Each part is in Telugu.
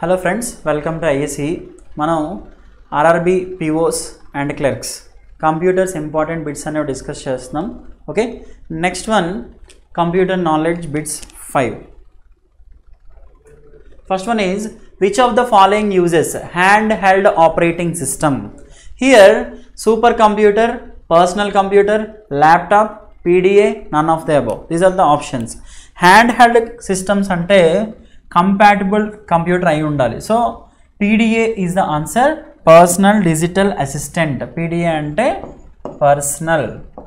Hello friends welcome to ISC మనం RRB POs and clerks computers important bits అనేవి డిస్కస్ చేస్తున్నాం okay next one computer knowledge bits five first one is which of the following uses hand held operating system here super computer personal computer laptop PDA none of the above these are the options hand held systems అంటే కంపాటిబుల్ కంప్యూటర్ అయి ఉండాలి so PDA is the answer personal digital assistant PDA అంటే personal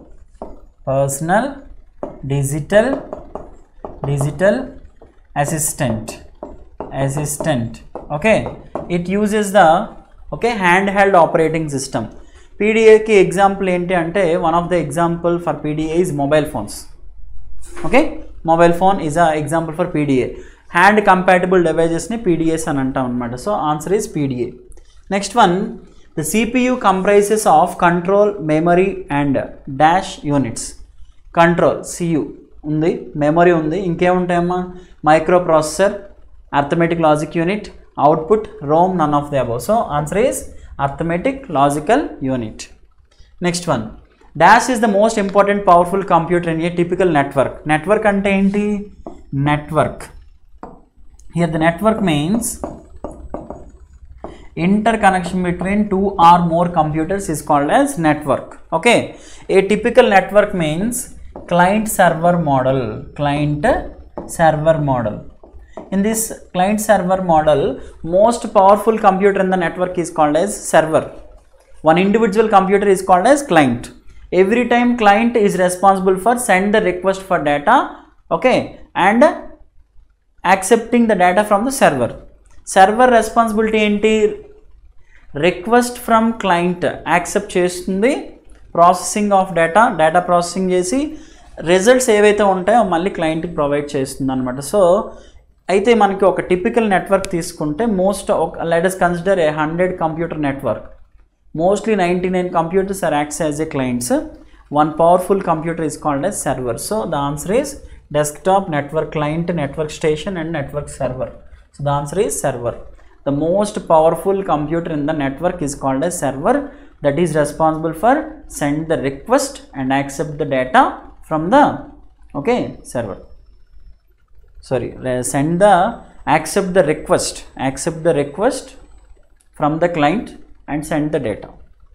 personal digital digital assistant assistant okay it uses the okay hand held operating system పీడిఏకి ఎగ్జాంపుల్ ఏంటి అంటే one of the example for PDA is mobile phones okay mobile phone is a example for PDA hand compatible డివైజెస్ని పీడిఎస్ అని అంటాం అనమాట so answer is PDA next one the CPU comprises of control memory and dash units control CU ఉంది మెమరీ ఉంది ఇంకేముంటాయమ్మా microprocessor arithmetic logic unit output ROM none of the above so answer is arithmetic logical unit next one dash is the most important powerful computer in a typical network network అంటే ఏంటి network here the network means interconnection between two or more computers is called as network okay a typical network means client server model client server model in this client server model most powerful computer in the network is called as server one individual computer is called as client every time client is responsible for send the request for data okay and accepting the data from the server server responsibility ఏంటి రిక్వెస్ట్ ఫ్రమ్ క్లయింట్ యాక్సెప్ట్ చేస్తుంది processing of data data processing చేసి రిజల్ట్స్ ఏవైతే ఉంటాయో మళ్ళీ క్లయింట్కి ప్రొవైడ్ చేస్తుంది అనమాట సో అయితే మనకి ఒక టిపికల్ నెట్వర్క్ తీసుకుంటే మోస్ట్ ఒక let's consider a hundred computer network mostly ninety nine computers are acts as a clients one powerful computer is called as server so the answer is desktop network client network station and network server so the answer is server the most powerful computer in the network is called as server that is responsible for send the request and accept the data from the okay server sorry uh, send the accept the request accept the request from the client and send the data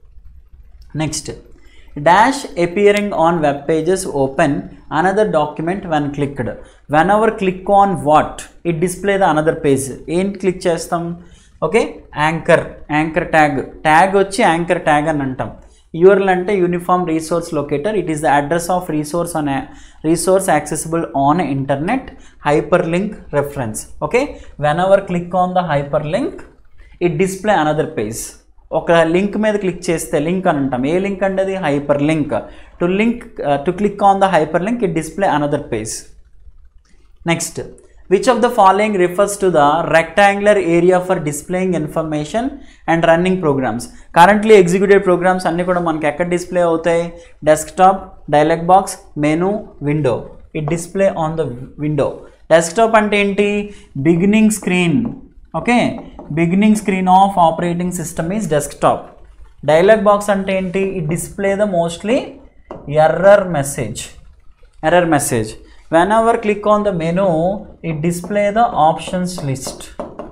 next dash appearing on web pages open another document when clicked whenever click on what it display the another page ఏం క్లిక్ చేస్తాం okay anchor anchor tag tag వచ్చి యాంకర్ ట్యాగ్ అని అంటాం యూఆర్ఎల్ అంటే uniform resource locator it is the address of resource on resource accessible on internet hyperlink reference okay whenever click on the hyperlink it display another page ఒక లింక్ మీద క్లిక్ చేస్తే లింక్ అని అంటాం ఏ లింక్ అంటే అది hyperlink to link to click on the hyperlink it display another page next which of the following refers to the rectangular area for displaying information and running programs currently executive programs అన్నీ కూడా మనకి ఎక్కడ డిస్ప్లే అవుతాయి desktop dialog box menu window it display on the window desktop అంటే ఏంటి beginning screen okay beginning screen of operating system is desktop dialog box అంటే ఏంటి it display the mostly error message error message whenever click on the menu it display the options list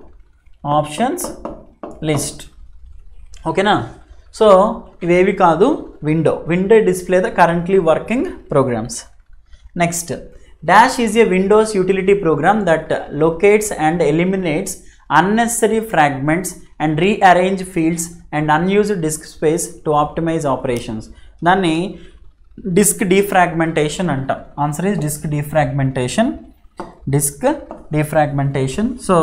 options list ఓకేనా సో ఇవేవి కాదు window window display the currently working programs next dash is a Windows utility program that locates and eliminates unnecessary fragments and rearrange fields and unused disk space to optimize operations దాన్ని డిస్క్ డీఫ్రాగ్మెంటేషన్ అంటాం answer is disk defragmentation disk defragmentation so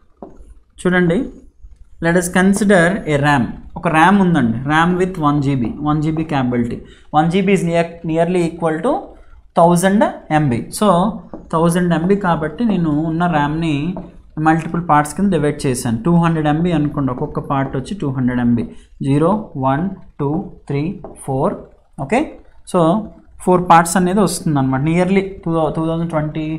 చూడండి let us consider a RAM ఒక ర్యామ్ ఉందండి RAM with one GB one GB capability one GB is near nearly equal to thousand MB so thousand MB కాబట్టి నేను ఉన్న ర్యామ్ని మల్టిపుల్ పార్ట్స్ కింద డివైడ్ చేశాను టూ హండ్రెడ్ ఎంబీ అనుకోండి ఒక్కొక్క పార్ట్ వచ్చి two hundred MB zero one two three four okay so four parts అనేది వస్తుంది అనమాట nearly two two thousand twenty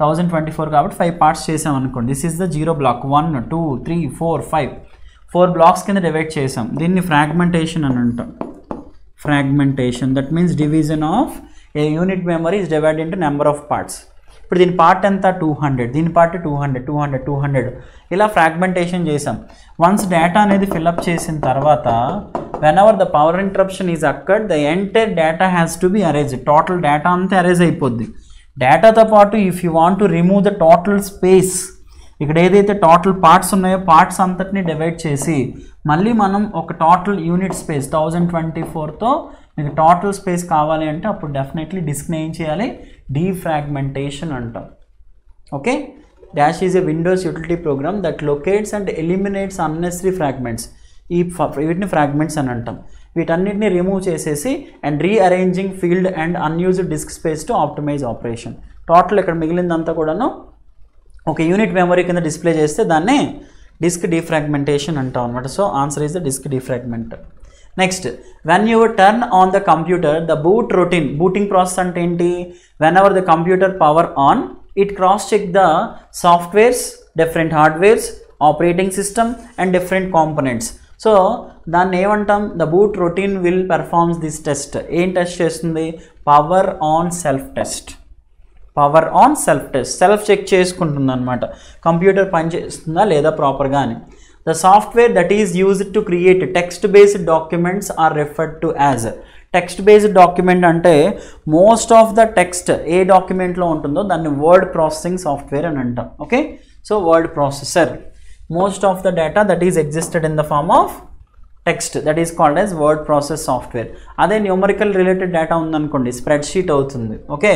thousand twenty four కాబట్టి ఫైవ్ పార్ట్స్ చేసాం అనుకోండి this is the zero block one two three four five four blocks కింద డివైడ్ చేసాం దీన్ని ఫ్రాగ్మెంటేషన్ అని అంటాం fragmentation that means division of a unit memory is divide into number of parts ఇప్పుడు దీని పార్ట్ ఎంత టూ హండ్రెడ్ దీని part two hundred two hundred two hundred ఇలా ఫ్రాగ్మెంటేషన్ చేసాం వన్స్ డేటా అనేది ఫిల్అప్ చేసిన తర్వాత whenever the power interruption is occurred the entire data has to be arrange total data అంతా అరేజ్ అయిపోద్ది డేటాతో పాటు if you want to remove the total space ఇక్కడ ఏదైతే టోటల్ పార్ట్స్ ఉన్నాయో పార్ట్స్ అంతటిని డివైడ్ చేసి మళ్ళీ మనం ఒక total unit space thousand twenty ఫోర్తో మీకు టోటల్ స్పేస్ కావాలి అంటే అప్పుడు డెఫినెట్లీ డిస్క్ని ఏం చేయాలి డీఫ్రాగ్మెంటేషన్ అంటాం okay dash is a Windows utility program that locates and eliminates unnecessary fragments ఈ ఫ- వీటిని ఫ్రాగ్మెంట్స్ అని అంటాం వీటన్నిటిని రిమూవ్ చేసేసి and rearranging field and unused disk space to optimize operation total ఇక్కడ మిగిలిందంతా కూడాను ఒక యూనిట్ మెమరీ కింద డిస్ప్లే చేస్తే దాన్ని డిస్క్ డిఫ్రాగ్మెంటేషన్ అంటాం అనమాట so answer is the disk defragment next when you turn on the computer the boot routine booting process అంటే ఏంటి whenever the computer power on it cross check the softwares different hardwares operating system and different components so దాన్ని ఏమంటాం the boot routine will performs this test ఏం టెస్ట్ చేస్తుంది power on self test power on self test self check చేసుకుంటుంది అనమాట కంప్యూటర్ పనిచేస్తుందా లేదా ప్రాపర్గా అని the software that is used to create text based documents are referred to as text based document అంటే మోస్ట్ ఆఫ్ ద టెక్స్ట్ ఏ డాక్యుమెంట్లో ఉంటుందో దాన్ని వర్డ్ ప్రాసెసింగ్ సాఫ్ట్వేర్ అని అంటాం okay so word processor most of the data that is existed in the form of text that is called as word process software అదే న్యూమరికల్ రిలేటెడ్ డేటా ఉందనుకోండి స్ప్రెడ్ షీట్ అవుతుంది okay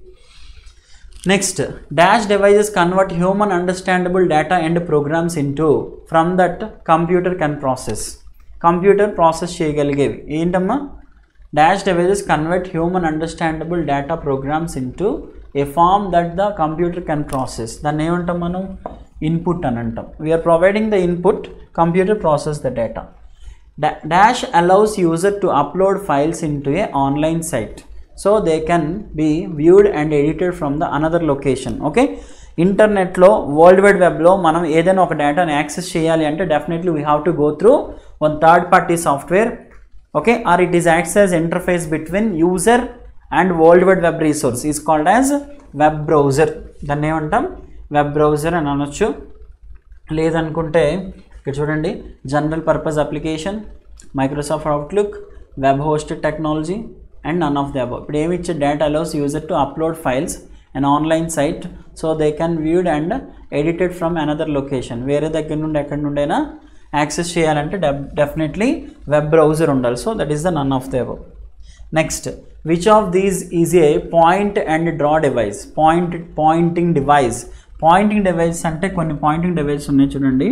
next dash devices convert human understandable data and programs into from that computer can process computer process చేయగలిగేవి ఏంటమ్మా dash devices convert human understandable data programs into a form that the computer can process దాన్ని ఏమంటాం మనం ఇన్పుట్ అని అంటాం we are providing the input computer process the data dash allows user to upload files into a online site so they can be viewed and edited from the another location okay ఇంటర్నెట్లో వరల్డ్ వైడ్ వెబ్లో మనం ఏదైనా ఒక డేటాని యాక్సెస్ చేయాలి అంటే definitely we have to go through one third party software okay or it is acts as interface between user and world wide web resource is called as web browser దాన్ని ఏమంటాం వెబ్ బ్రౌజర్ అని అనొచ్చు లేదనుకుంటే ఇక్కడ చూడండి general purpose application Microsoft Outlook web hosted technology and none of the above ఇప్పుడు ఏమి ఇచ్చే data allows user to upload files and online site so they can viewed and edited from another location వేరే దగ్గర నుండి ఎక్కడి నుండైనా యాక్సెస్ చేయాలంటే డెఫినెట్లీ వెబ్ బ్రౌజర్ ఉండాలి so that is the none of the above next which of these is a point and draw device point pointing device pointing device అంటే కొన్ని పాయింటింగ్ డివైస్ ఉన్నాయి చూడండి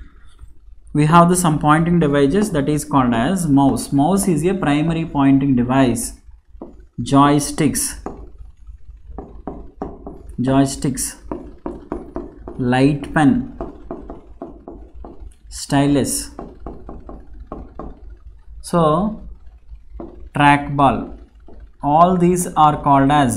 we have the some pointing devices that is called as mouse mouse is a primary pointing device joysticks joysticks light pen stylus so trackball all these are called as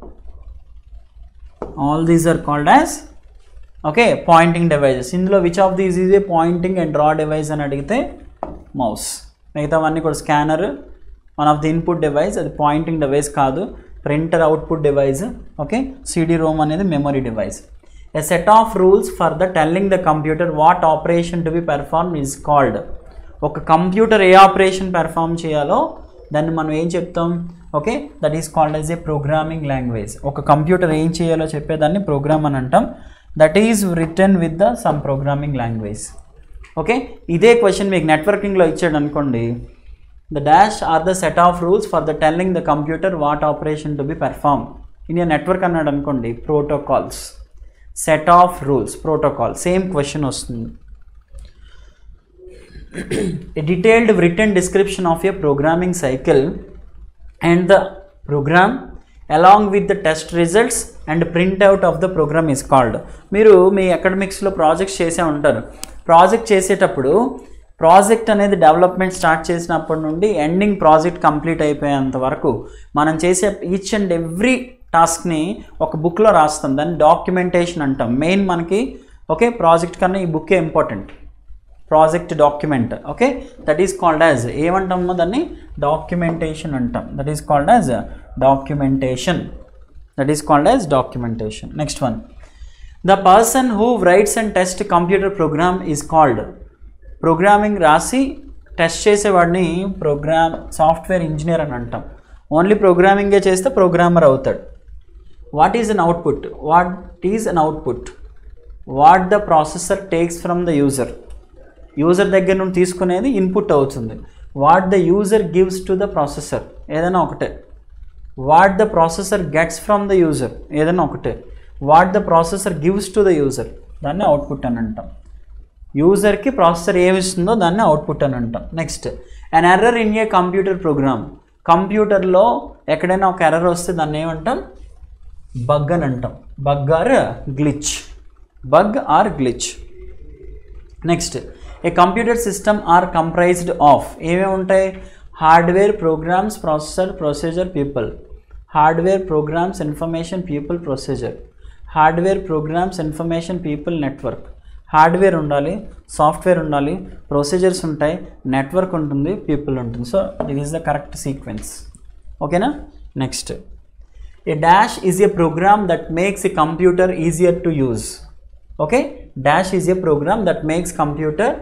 all these are called as okay pointing devices ఇందులో which of these is a pointing and draw device అని అడిగితే మౌస్ మిగతావన్నీ కూడా scanner one of the input device అది పాయింటింగ్ డివైస్ కాదు printer output device okay CD ROM అనేది memory device a set of rules for the telling the computer what operation to be perform is called ఒక కంప్యూటర్ ఏ ఆపరేషన్ పెర్ఫామ్ చేయాలో దాన్ని మనం ఏం చెప్తాం okay that is called as a programming language ఒక కంప్యూటర్ ఏం చేయాలో చెప్పేదాన్ని ప్రోగ్రామ్ అని అంటాం that is written with the some programming language okay ఇదే క్వశ్చన్ మీకు నెట్వర్కింగ్లో ఇచ్చాడు అనుకోండి the dash or the set of rules for the telling the computer what operation to be perform in network అన్నాడు అనుకోండి protocols set of rules protocol same question వస్తుంది a detailed written description of a programming cycle and the program along with the test results and printout of the program is called మీరు మీ అకాడమిక్స్లో ప్రాజెక్ట్స్ చేసే ఉంటారు ప్రాజెక్ట్ చేసేటప్పుడు ప్రాజెక్ట్ అనేది డెవలప్మెంట్ స్టార్ట్ చేసినప్పటి నుండి ఎండింగ్ ప్రాజెక్ట్ కంప్లీట్ అయిపోయేంత వరకు మనం చేసే ఈచ్ అండ్ ఎవ్రీ టాస్క్ని ఒక బుక్లో రాస్తాం దాన్ని డాక్యుమెంటేషన్ అంటాం మెయిన్ మనకి ఓకే ప్రాజెక్ట్ కన్నా ఈ బుక్కే important project document okay that is called as ఏమంటామో దాన్ని డాక్యుమెంటేషన్ అంటాం that is called as documentation that is called as documentation next one the person who writes and test computer program is called programming రాసి టెస్ట్ చేసేవాడిని ప్రోగ్రామ్ సాఫ్ట్వేర్ ఇంజనీర్ అని అంటాం ఓన్లీ ప్రోగ్రామింగే చేస్తే ప్రోగ్రామర్ అవుతాడు what is an output what is an output what the processor takes from the user user దగ్గర నుండి తీసుకునేది ఇన్పుట్ అవుతుంది what the user gives to the processor ఏదైనా ఒకటే what the processor gets from the user ఏదైనా ఒకటే what the processor gives to the user దాన్ని అవుట్పుట్ అని అంటాం యూజర్కి ప్రాసెసర్ ఏమి ఇస్తుందో దాన్ని అవుట్పుట్ అని అంటాం next an error in a computer program కంప్యూటర్లో ఎక్కడైనా ఒక ఎర్రర్ వస్తే దాన్ని ఏమంటాం బగ్ అని అంటాం bug or glitch bug or glitch next a computer system are comprised of ఏమేమి ఉంటాయి hardware programs processor procedure people hardware programs information people procedure hardware programs information people network hardware ఉండాలి సాఫ్ట్వేర్ ఉండాలి ప్రొసీజర్స్ ఉంటాయి నెట్వర్క్ ఉంటుంది పీపుల్ ఉంటుంది so this is the correct sequence ఓకేనా next a dash is a program that makes a computer easier to use okay dash is a program that makes computer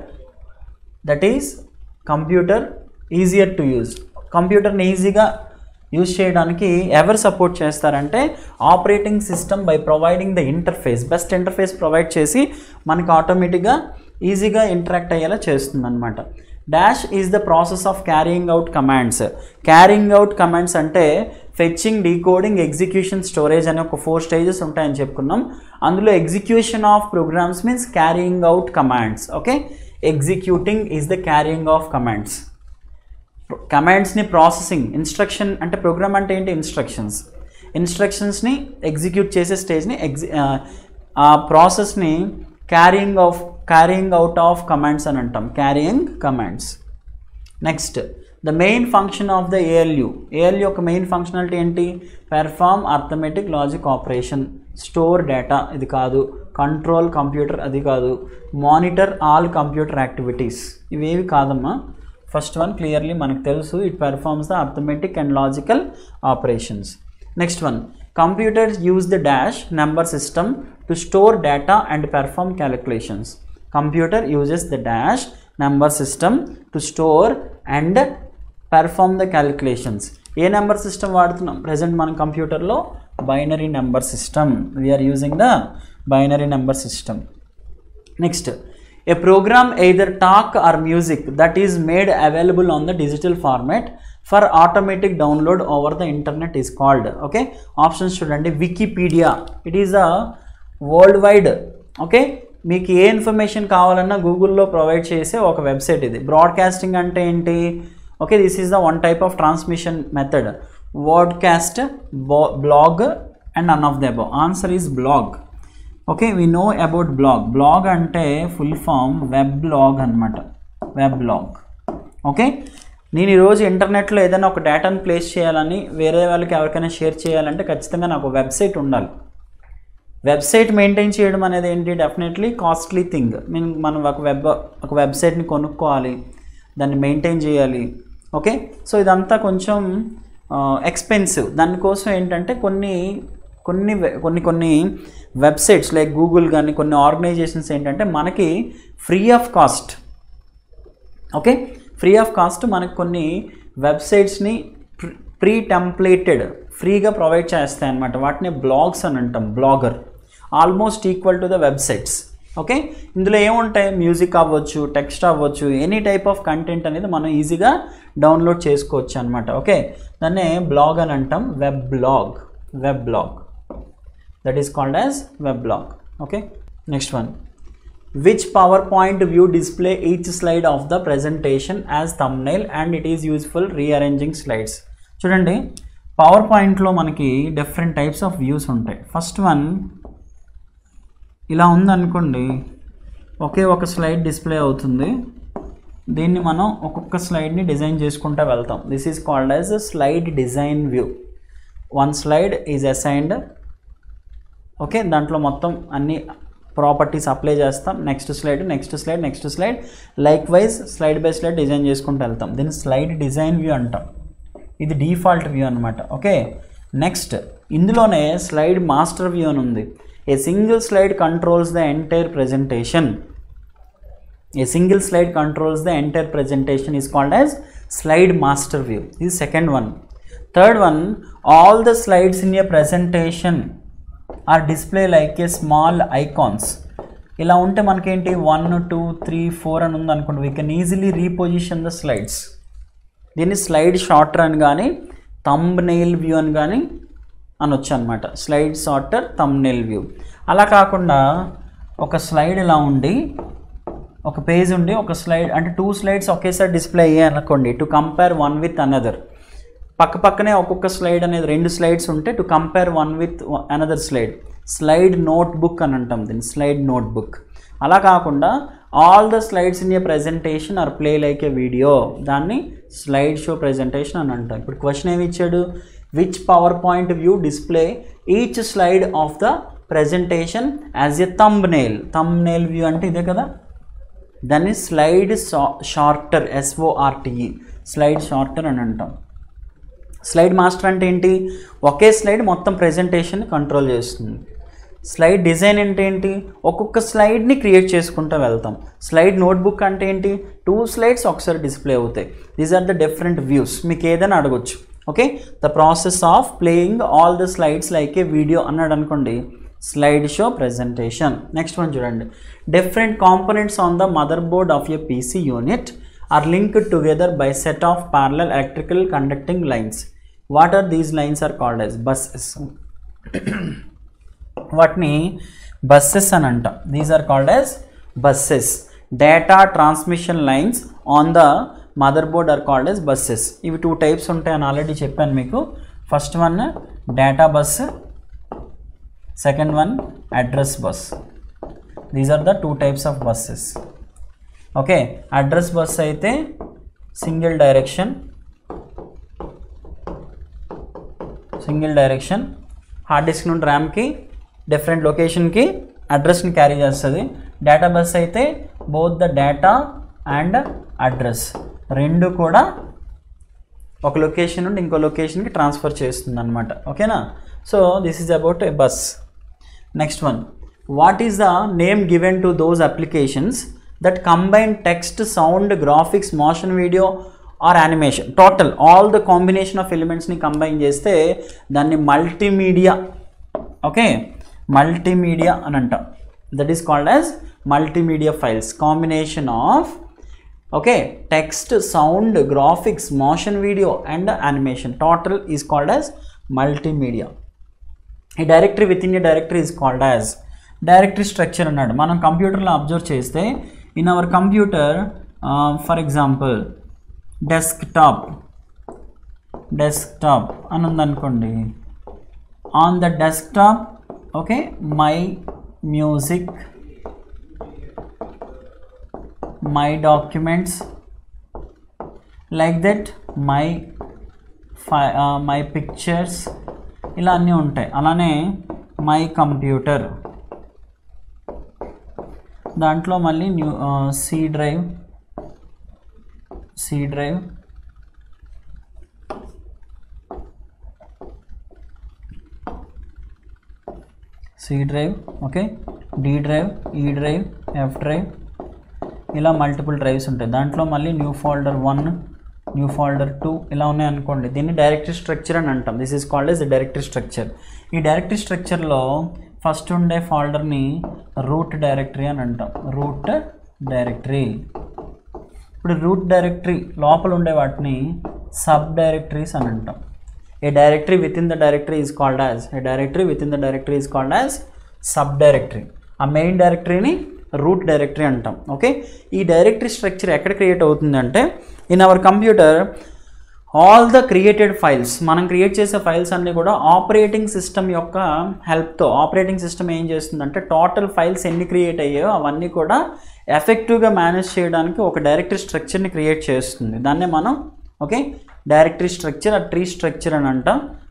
that is computer easier to use కంప్యూటర్ని ఈజీగా యూజ్ చేయడానికి ఎవరు సపోర్ట్ చేస్తారంటే operating system by providing the interface best interface provide చేసి మనకి ఆటోమేటిక్గా ఈజీగా ఇంటరాక్ట్ అయ్యేలా చేస్తుంది అనమాట dash is the process of carrying out commands carrying out commands అంటే ఫెచ్చింగ్ డీకోడింగ్ ఎగ్జిక్యూషన్ స్టోరేజ్ అనే ఒక ఫోర్ స్టేజెస్ ఉంటాయని చెప్పుకున్నాం అందులో execution of programs means carrying out commands okay executing is the carrying of commands కమాండ్స్ని processing instruction అంటే ప్రోగ్రామ్ అంటే ఏంటి ఇన్స్ట్రక్షన్స్ ఇన్స్ట్రక్షన్స్ని ఎగ్జిక్యూట్ చేసే స్టేజ్ని ఎగ్జి ఆ ప్రాసెస్ని carrying of carrying out of commands అని అంటాం carrying commands next the main function of the ALU ALU యొక్క మెయిన్ ఫంక్షనాలిటీ ఏంటి perform arithmetic logic operation store data ఇది కాదు కంట్రోల్ కంప్యూటర్ అది కాదు మానిటర్ ఆల్ కంప్యూటర్ యాక్టివిటీస్ ఇవేవి కాదమ్మా ఫస్ట్ వన్ క్లియర్లీ మనకు తెలుసు it performs the arithmetic and logical operations next one computers use the dash number system to store data and perform calculations computer uses the dash number system to store and perform the calculations ఏ నెంబర్ సిస్టమ్ వాడుతున్నాం ప్రజెంట్ మన కంప్యూటర్లో binary number system we are using the binary number system next a program either talk or music that is made available on the digital format for automatic download over the internet is called okay options చూడండి Wikipedia it is a world wide okay మీకు ఏ ఇన్ఫర్మేషన్ కావాలన్నా గూగుల్లో ప్రొవైడ్ చేసే ఒక వెబ్సైట్ ఇది బ్రాడ్కాస్టింగ్ అంటే ఏంటి okay this is the one type of transmission method podcast blog and none of the above answer is blog okay we know about blog blog అంటే ఫుల్ ఫామ్ వెబ్ బ్లాగ్ అనమాట వెబ్ బ్లాగ్ ఓకే నేను ఈరోజు ఇంటర్నెట్లో ఏదైనా ఒక డేటాను ప్లేస్ చేయాలని వేరే వాళ్ళకి ఎవరికైనా షేర్ చేయాలంటే ఖచ్చితంగా నాకు వెబ్సైట్ ఉండాలి వెబ్సైట్ మెయింటైన్ చేయడం అనేది ఏంటి డెఫినెట్లీ కాస్ట్లీ థింగ్ మీన్ మనం ఒక వెబ్ ఒక వెబ్సైట్ని కొనుక్కోవాలి దాన్ని మెయింటైన్ చేయాలి ఓకే సో ఇదంతా కొంచెం ఎక్స్పెన్సివ్ దానికోసం ఏంటంటే కొన్ని కొన్ని వె- కొన్ని కొన్ని వెబ్సైట్స్ లైక్ గూగుల్ కానీ కొన్ని ఆర్గనైజేషన్స్ ఏంటంటే మనకి free of cost okay free of cost మనకు కొన్ని వెబ్సైట్స్ని ప్రీ టెంప్లేటెడ్ ఫ్రీగా ప్రొవైడ్ చేస్తాయి అన్నమాట వాటిని బ్లాగ్స్ అని అంటాం blogger almost equal to the websites okay ఇందులో ఏముంటాయి మ్యూజిక్ అవ్వచ్చు టెక్స్ట్ అవ్వచ్చు ఎనీ టైప్ ఆఫ్ కంటెంట్ అనేది మనం ఈజీగా డౌన్లోడ్ చేసుకోవచ్చు అనమాట ఓకే దాన్నే బ్లాగ్ అని అంటాం web blog web blog that is called as web blog okay next one which PowerPoint view display each slide of the presentation as thumbnail and it is useful rearranging slides చూడండి పవర్ పాయింట్లో మనకి డిఫరెంట్ టైప్స్ ఆఫ్ వ్యూస్ ఉంటాయి ఫస్ట్ వన్ ఇలా ఉందనుకోండి ఒకే ఒక స్లైడ్ డిస్ప్లే అవుతుంది దీన్ని మనం ఒక్కొక్క స్లైడ్ని డిజైన్ చేసుకుంటూ వెళ్తాం this is called as slide design view one slide is assigned okay దాంట్లో మొత్తం అన్ని ప్రాపర్టీస్ అప్లై చేస్తాం next slide next slide next slide likewise slide by slide design చేసుకుంటూ వెళ్తాం దీన్ని స్లైడ్ డిజైన్ వ్యూ అంటాం ఇది డిఫాల్ట్ వ్యూ అనమాట ఓకే నెక్స్ట్ ఇందులోనే స్లైడ్ మాస్టర్ వ్యూ అని ఉంది a single slide controls the entire presentation a single slide controls the entire presentation is called as slide master view this is second one third one all the slides in a presentation are display like a small icons ఇలా ఉంటే మనకేంటి వన్ టూ త్రీ ఫోర్ అని ఉంది అనుకోండి we can easily reposition the slides దీన్ని స్లైడ్ షార్టర్ అని కానీ థంబ్ నెయిల్ వ్యూ అని కానీ అనొచ్చు అనమాట slide sorter thumbnail view అలా కాకుండా ఒక స్లైడ్ ఇలా ఉండి ఒక పేజ్ ఉండి ఒక స్లైడ్ అంటే టూ స్లైడ్స్ ఒకేసారి డిస్ప్లే అయ్యాయి అనుకోండి to compare one with another పక్క పక్కనే ఒక్కొక్క స్లైడ్ అనేది రెండు స్లైడ్స్ ఉంటే to compare one with another slide slide notebook అని అంటాం దీన్ని స్లైడ్ నోట్ బుక్ అలా కాకుండా all the slides in a presentation are play like a video దాన్ని స్లైడ్ షో ప్రజెంటేషన్ అని అంటాం ఇప్పుడు క్వశ్చన్ ఏమి ఇచ్చాడు which PowerPoint view display each slide of the presentation as a thumbnail thumb thumbnail view అంటే ఇదే కదా దాన్ని slide sorter S O R T E slide sorter అని అంటాం స్లైడ్ మాస్టర్ అంటే ఏంటి ఒకే స్లైడ్ మొత్తం ప్రెజెంటేషన్ కంట్రోల్ చేస్తుంది స్లైడ్ డిజైన్ అంటే ఏంటి ఒక్కొక్క స్లైడ్ని క్రియేట్ చేసుకుంటూ వెళ్తాం స్లైడ్ నోట్బుక్ అంటే ఏంటి టూ స్లైడ్స్ ఒకసారి డిస్ప్లే అవుతాయి these are the different views మీకు ఏదైనా అడగొచ్చు okay the process of playing all the slides like a video అన్నాడు అనుకోండి slide show presentation next one చూడండి different components on the motherboard of a PC unit are linked together by set of parallel electrical conducting lines what are these lines are called as buses వాటిని బస్సెస్ అని అంటాం these are called as buses data transmission lines on the motherboard are called as buses ఇవి టూ టైప్స్ ఉంటాయని ఆల్రెడీ చెప్పాను మీకు first one data bus second one address bus these are the two types of buses okay address bus అయితే single direction single direction hard disk నుండి ర్యామ్కి డిఫరెంట్ లొకేషన్కి అడ్రస్ని క్యారీ చేస్తుంది డేటా బస్ అయితే both the data and address రెండు కూడా ఒక లొకేషన్ నుండి ఇంకో లొకేషన్కి ట్రాన్స్ఫర్ చేస్తుంది అనమాట ఓకేనా so this is about a bus next one what is the name given to those applications that combine text sound graphics motion video or animation total all the combination of ఎలిమెంట్స్ని కంబైన్ చేస్తే దాన్ని మల్టీమీడియా ఓకే మల్టీమీడియా అని అంటాం that is called as multimedia files combination of okay text sound graphics motion video and animation total is called as multimedia ఈ directory within a directory is called as directory structure అన్నాడు మనం కంప్యూటర్లో అబ్జర్వ్ చేస్తే in our computer for example desktop desktop అని ఉందనుకోండి on the desktop okay my music my documents like that my file my pictures ఇలా అన్నీ ఉంటాయి అలానే మై కంప్యూటర్ దాంట్లో మళ్ళీ new C drive C drive C drive okay D drive E drive F drive ఇలా మల్టిపుల్ డ్రైవ్స్ ఉంటాయి దాంట్లో మళ్ళీ new folder one new folder two ఇలా ఉన్నాయి అనుకోండి దీన్ని డైరెక్టరీ స్ట్రక్చర్ అని అంటాం this is called as directory structure ఈ డైరెక్టరీ స్ట్రక్చర్లో ఫస్ట్ ఉండే ఫోల్డర్ని రూట్ డైరెక్టరీ అని అంటాం రూట్ డైరెక్టరీ ఇప్పుడు రూట్ డైరెక్టరీ లోపల ఉండే వాటిని సబ్ డైరెక్టరీస్ అని అంటాం a directory within the directory is called as a directory within the directory is called as sub directory ఆ మెయిన్ డైరెక్టరీని రూట్ డైరెక్టరీ అంటాం ఓకే ఈ డైరెక్టరీ స్ట్రక్చర్ ఎక్కడ క్రియేట్ అవుతుందంటే in our computer all the created files మనం క్రియేట్ చేసే ఫైల్స్ అన్నీ కూడా ఆపరేటింగ్ సిస్టమ్ యొక్క హెల్ప్తో ఆపరేటింగ్ సిస్టమ్ ఏం చేస్తుందంటే టోటల్ ఫైల్స్ ఎన్ని క్రియేట్ అయ్యాయో అవన్నీ కూడా ఎఫెక్టివ్గా మేనేజ్ చేయడానికి ఒక డైరెక్టరీ స్ట్రక్చర్ని క్రియేట్ చేస్తుంది దాన్నే మనం ఓకే డైరెక్టరీ స్ట్రక్చర్ ఆ ట్రీ స్ట్రక్చర్ అని అంటాం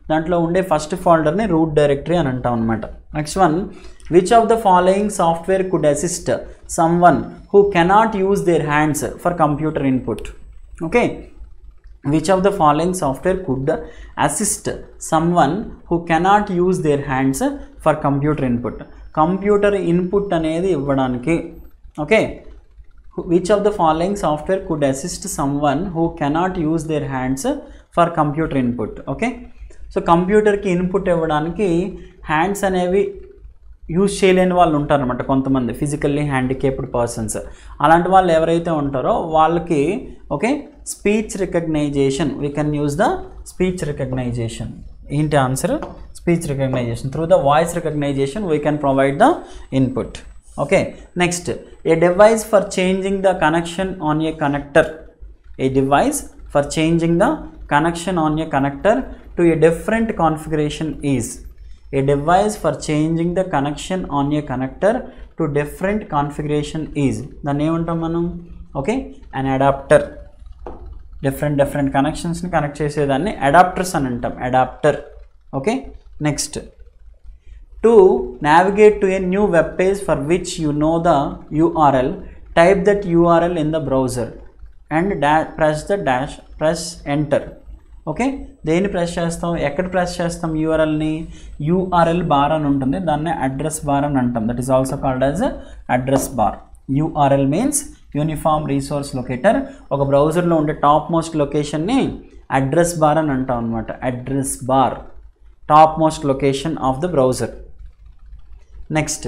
దాంట్లో ఉండే ఫస్ట్ ఫోల్డర్ని రూట్ డైరెక్టరీ అని అంటాం అనమాట next one which of the following software could assist someone who cannot use their hands for computer input okay which of the following software could assist someone who cannot use their hands for computer input computer input అనేది ఇవ్వడానికి okay which of the following software could assist someone who cannot use their hands for computer input okay so కంప్యూటర్కి ఇన్పుట్ ఇవ్వడానికి హ్యాండ్స్ అనేవి యూజ్ చేయలేని వాళ్ళు ఉంటారనమాట కొంతమంది ఫిజికల్లీ హ్యాండికేప్డ్ పర్సన్స్ అలాంటి వాళ్ళు ఎవరైతే ఉంటారో వాళ్ళకి okay speech recognition we can use the speech recognition ఏంటి answer speech recognition through the voice recognition we can provide the input okay next a device for changing the connection on a connector a device for changing the connection on a connector to a different configuration is a device for changing the connection on a connector to different configuration is దాన్ని ఏమంటాం మనం okay an adapter different different కనెక్షన్స్ని కనెక్ట్ చేసేదాన్ని అడాప్టర్స్ అని అంటాం adapter okay next to navigate to a new web page for which you know the url type that url in the browser and da- press the dash press enter okay దేన్ని ప్రెస్ చేస్తాం ఎక్కడ ప్రెస్ చేస్తాం యూఆర్ఎల్ని యూఆర్ఎల్ బార్ అని ఉంటుంది దాన్ని అడ్రస్ బార్ అని అంటాం that is also called as address bar URL means uniform resource locator ఒక బ్రౌజర్లో ఉండే టాప్ మోస్ట్ లొకేషన్ని అడ్రస్ బార్ అని అంటాం అనమాట address bar topmost location of the browser next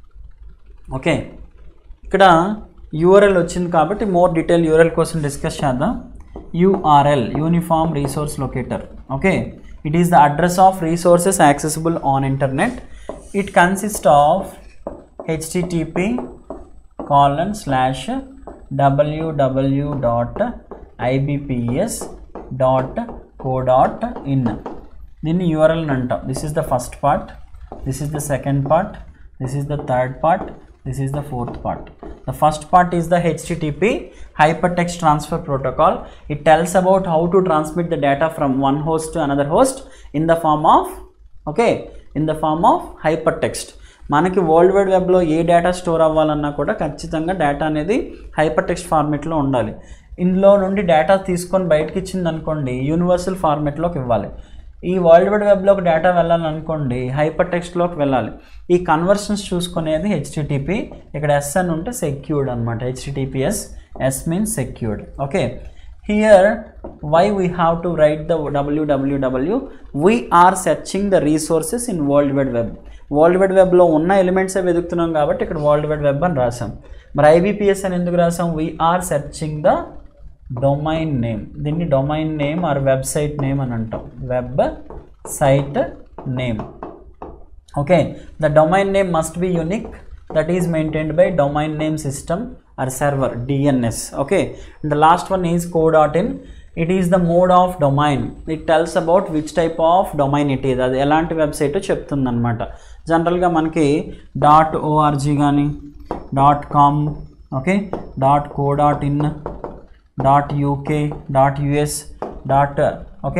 okay ఇక్కడ యూఆర్ఎల్ వచ్చింది కాబట్టి మోర్ డీటెయిల్ యూఆర్ఎల్ కోసం డిస్కస్ చేద్దాం URL uniform resource locator okay it is the address of resources accessible on internet it consist of HTTP colon slash WW dot IBPS dot co dot in దీన్ని యూఆర్ఎల్ అని అంటాం this is the first part this is the second part this is the third part this is the fourth part the first part is the http hypertext transfer protocol it tells about how to transmit the data from one host to another host in the form of okay in the form of hypertext మనకి వరల్డ్ వైడ్ వెబ్లో ఏ డేటా స్టోర్ అవ్వాలన్నా కూడా ఖచ్చితంగా డేటా అనేది హైపర్ టెక్స్ట్ ఫార్మేట్లో ఉండాలి ఇందులో నుండి డేటా తీసుకొని బయటకి ఇచ్చింది అనుకోండి యూనివర్సల్ ఫార్మేట్లోకి ఇవ్వాలి ఈ వరల్డ్ వైడ్ వెబ్లోకి డేటా వెళ్ళాలనుకోండి హైపర్ టెక్స్ట్లోకి వెళ్ళాలి ఈ కన్వర్షన్స్ చూసుకునేది హెచ్టిటిపి ఇక్కడ ఎస్ అని ఉంటే సెక్యూర్డ్ అనమాట HTTPS S means secured okay here why we have to write the WWW we are searching the resources in world wide web world wide వెబ్లో ఉన్న ఎలిమెంట్సే వెతుకుతున్నాం కాబట్టి ఇక్కడ వరల్డ్ వైడ్ వెబ్ అని రాసాం మరి ఐబీపీఎస్ అని ఎందుకు రాసాం we are searching the domain name దీన్ని domain name or website name అని అంటాం website name okay the domain name must be unique that is maintained by domain name system or server dns okay and the last one is co.in it is the mode of domain it tells about which type of domain it is అది ఎలాంటి వెబ్సైట్ చెప్తుంది అనమాట జనరల్గా మనకి డాట్ ఓఆర్జీ కానీ dot com okay dot co dot in dot UK dot US dot okay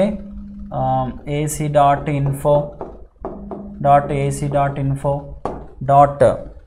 AC dot info dot AC dot info dot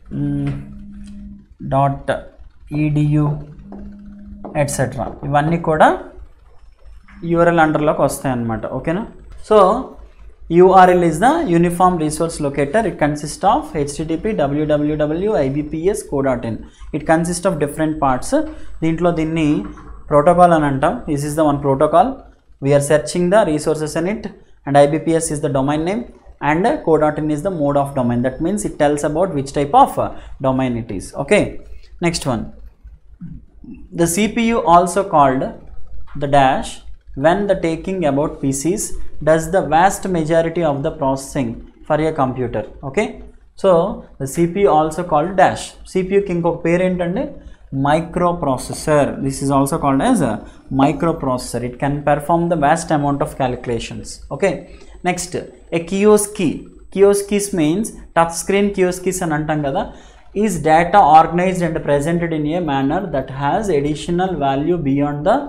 dot EDU etcetera ఇవన్నీ కూడా యూఆర్ఎల్ అండర్లోకి వస్తాయి అన్నమాట ఓకేనా so URL is the uniform resource locator it consist of HTTP WWW IBPS co dot in it consist of different parts దీంట్లో దీన్ని ప్రోటోకాల్ అని అంటాం this is the one protocol we are searching the resources in it and IBPS is the domain name and uh, co.in is the mode of domain that means it tells about which type of uh, domain it is okay next one the cpu also called the dash when the taking about pcs does the vast majority of the processing for a computer okay so the cpu also called dash cpu కి ఇంకొక పేరు ఏంటంటే microprocessor this is also called as a microprocessor it can perform the vast amount of calculations okay next a kiosk key kiosk keys means touch screen kiosk keys అని అంటాం కదా is data organized and presented in a manner that has additional value beyond the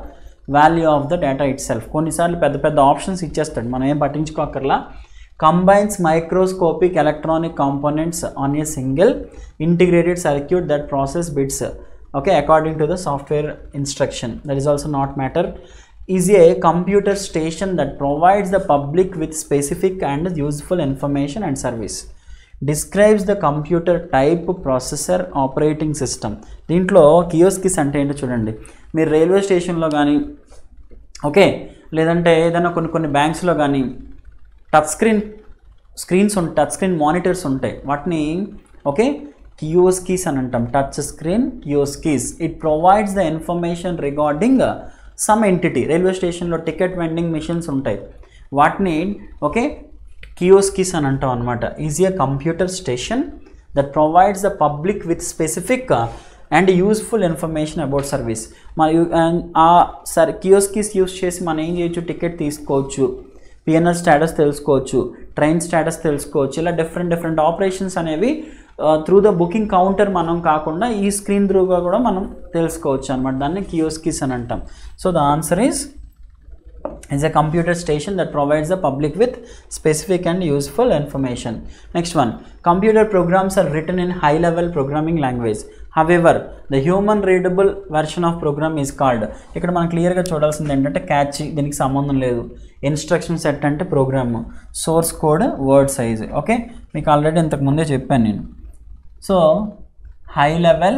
value of the data itself కొన్నిసార్లు పెద్ద పెద్ద ఆప్షన్స్ ఇచ్చేస్తాడు మనం ఏం పట్టించుకోకర్లా combines microscopic electronic components on a single integrated circuit that process bits okay according to the software instruction that is also not matter is a computer station that provides the public with specific and useful information and service describes the computer type processor operating system దీంట్లో కియోస్కిస్ అంటే ఏంటో చూడండి మీరు రైల్వే స్టేషన్లో కానీ ఓకే లేదంటే ఏదైనా కొన్ని కొన్ని బ్యాంక్స్లో కానీ టచ్ స్క్రీన్ స్క్రీన్స్ ఉంటాయి టచ్ స్క్రీన్ మానిటర్స్ ఉంటాయి వాటిని ఓకే కియోస్కీస్ అని అంటాం touch screen kiosks it provides the information regarding some entity railway స్టేషన్లో టికెట్ వెండింగ్ మిషన్స్ ఉంటాయి వాటిని ఓకే కియోస్కీస్ అని అంటాం అనమాట is a computer station that provides the public with specific and useful information about service మరియు ఆ సర్ కియోస్కీస్ యూస్ చేసి మనం ఏం చేయొచ్చు టికెట్ తీసుకోవచ్చు పిఎన్ఎల్ స్టేటస్ తెలుసుకోవచ్చు ట్రైన్ స్టేటస్ తెలుసుకోవచ్చు ఇలా డిఫరెంట్ డిఫరెంట్ ఆపరేషన్స్ అనేవి త్రూ ద బుకింగ్ కౌంటర్ మనం కాకుండా ఈ స్క్రీన్ త్రూగా కూడా మనం తెలుసుకోవచ్చు అనమాట దాన్ని కియోస్కిస్ అని అంటాం so the answer is is a computer station that provides the public with specific and useful information. Next one, computer programs are written in high level programming language. However, the human readable version of program is called ఇక్కడ మనం క్లియర్గా చూడాల్సింది ఏంటంటే క్యాచ్ దీనికి సంబంధం లేదు ఇన్స్ట్రక్షన్ సెట్ అంటే program source code word size okay మీకు ఆల్రెడీ ఇంతకు ముందే చెప్పాను నేను so high level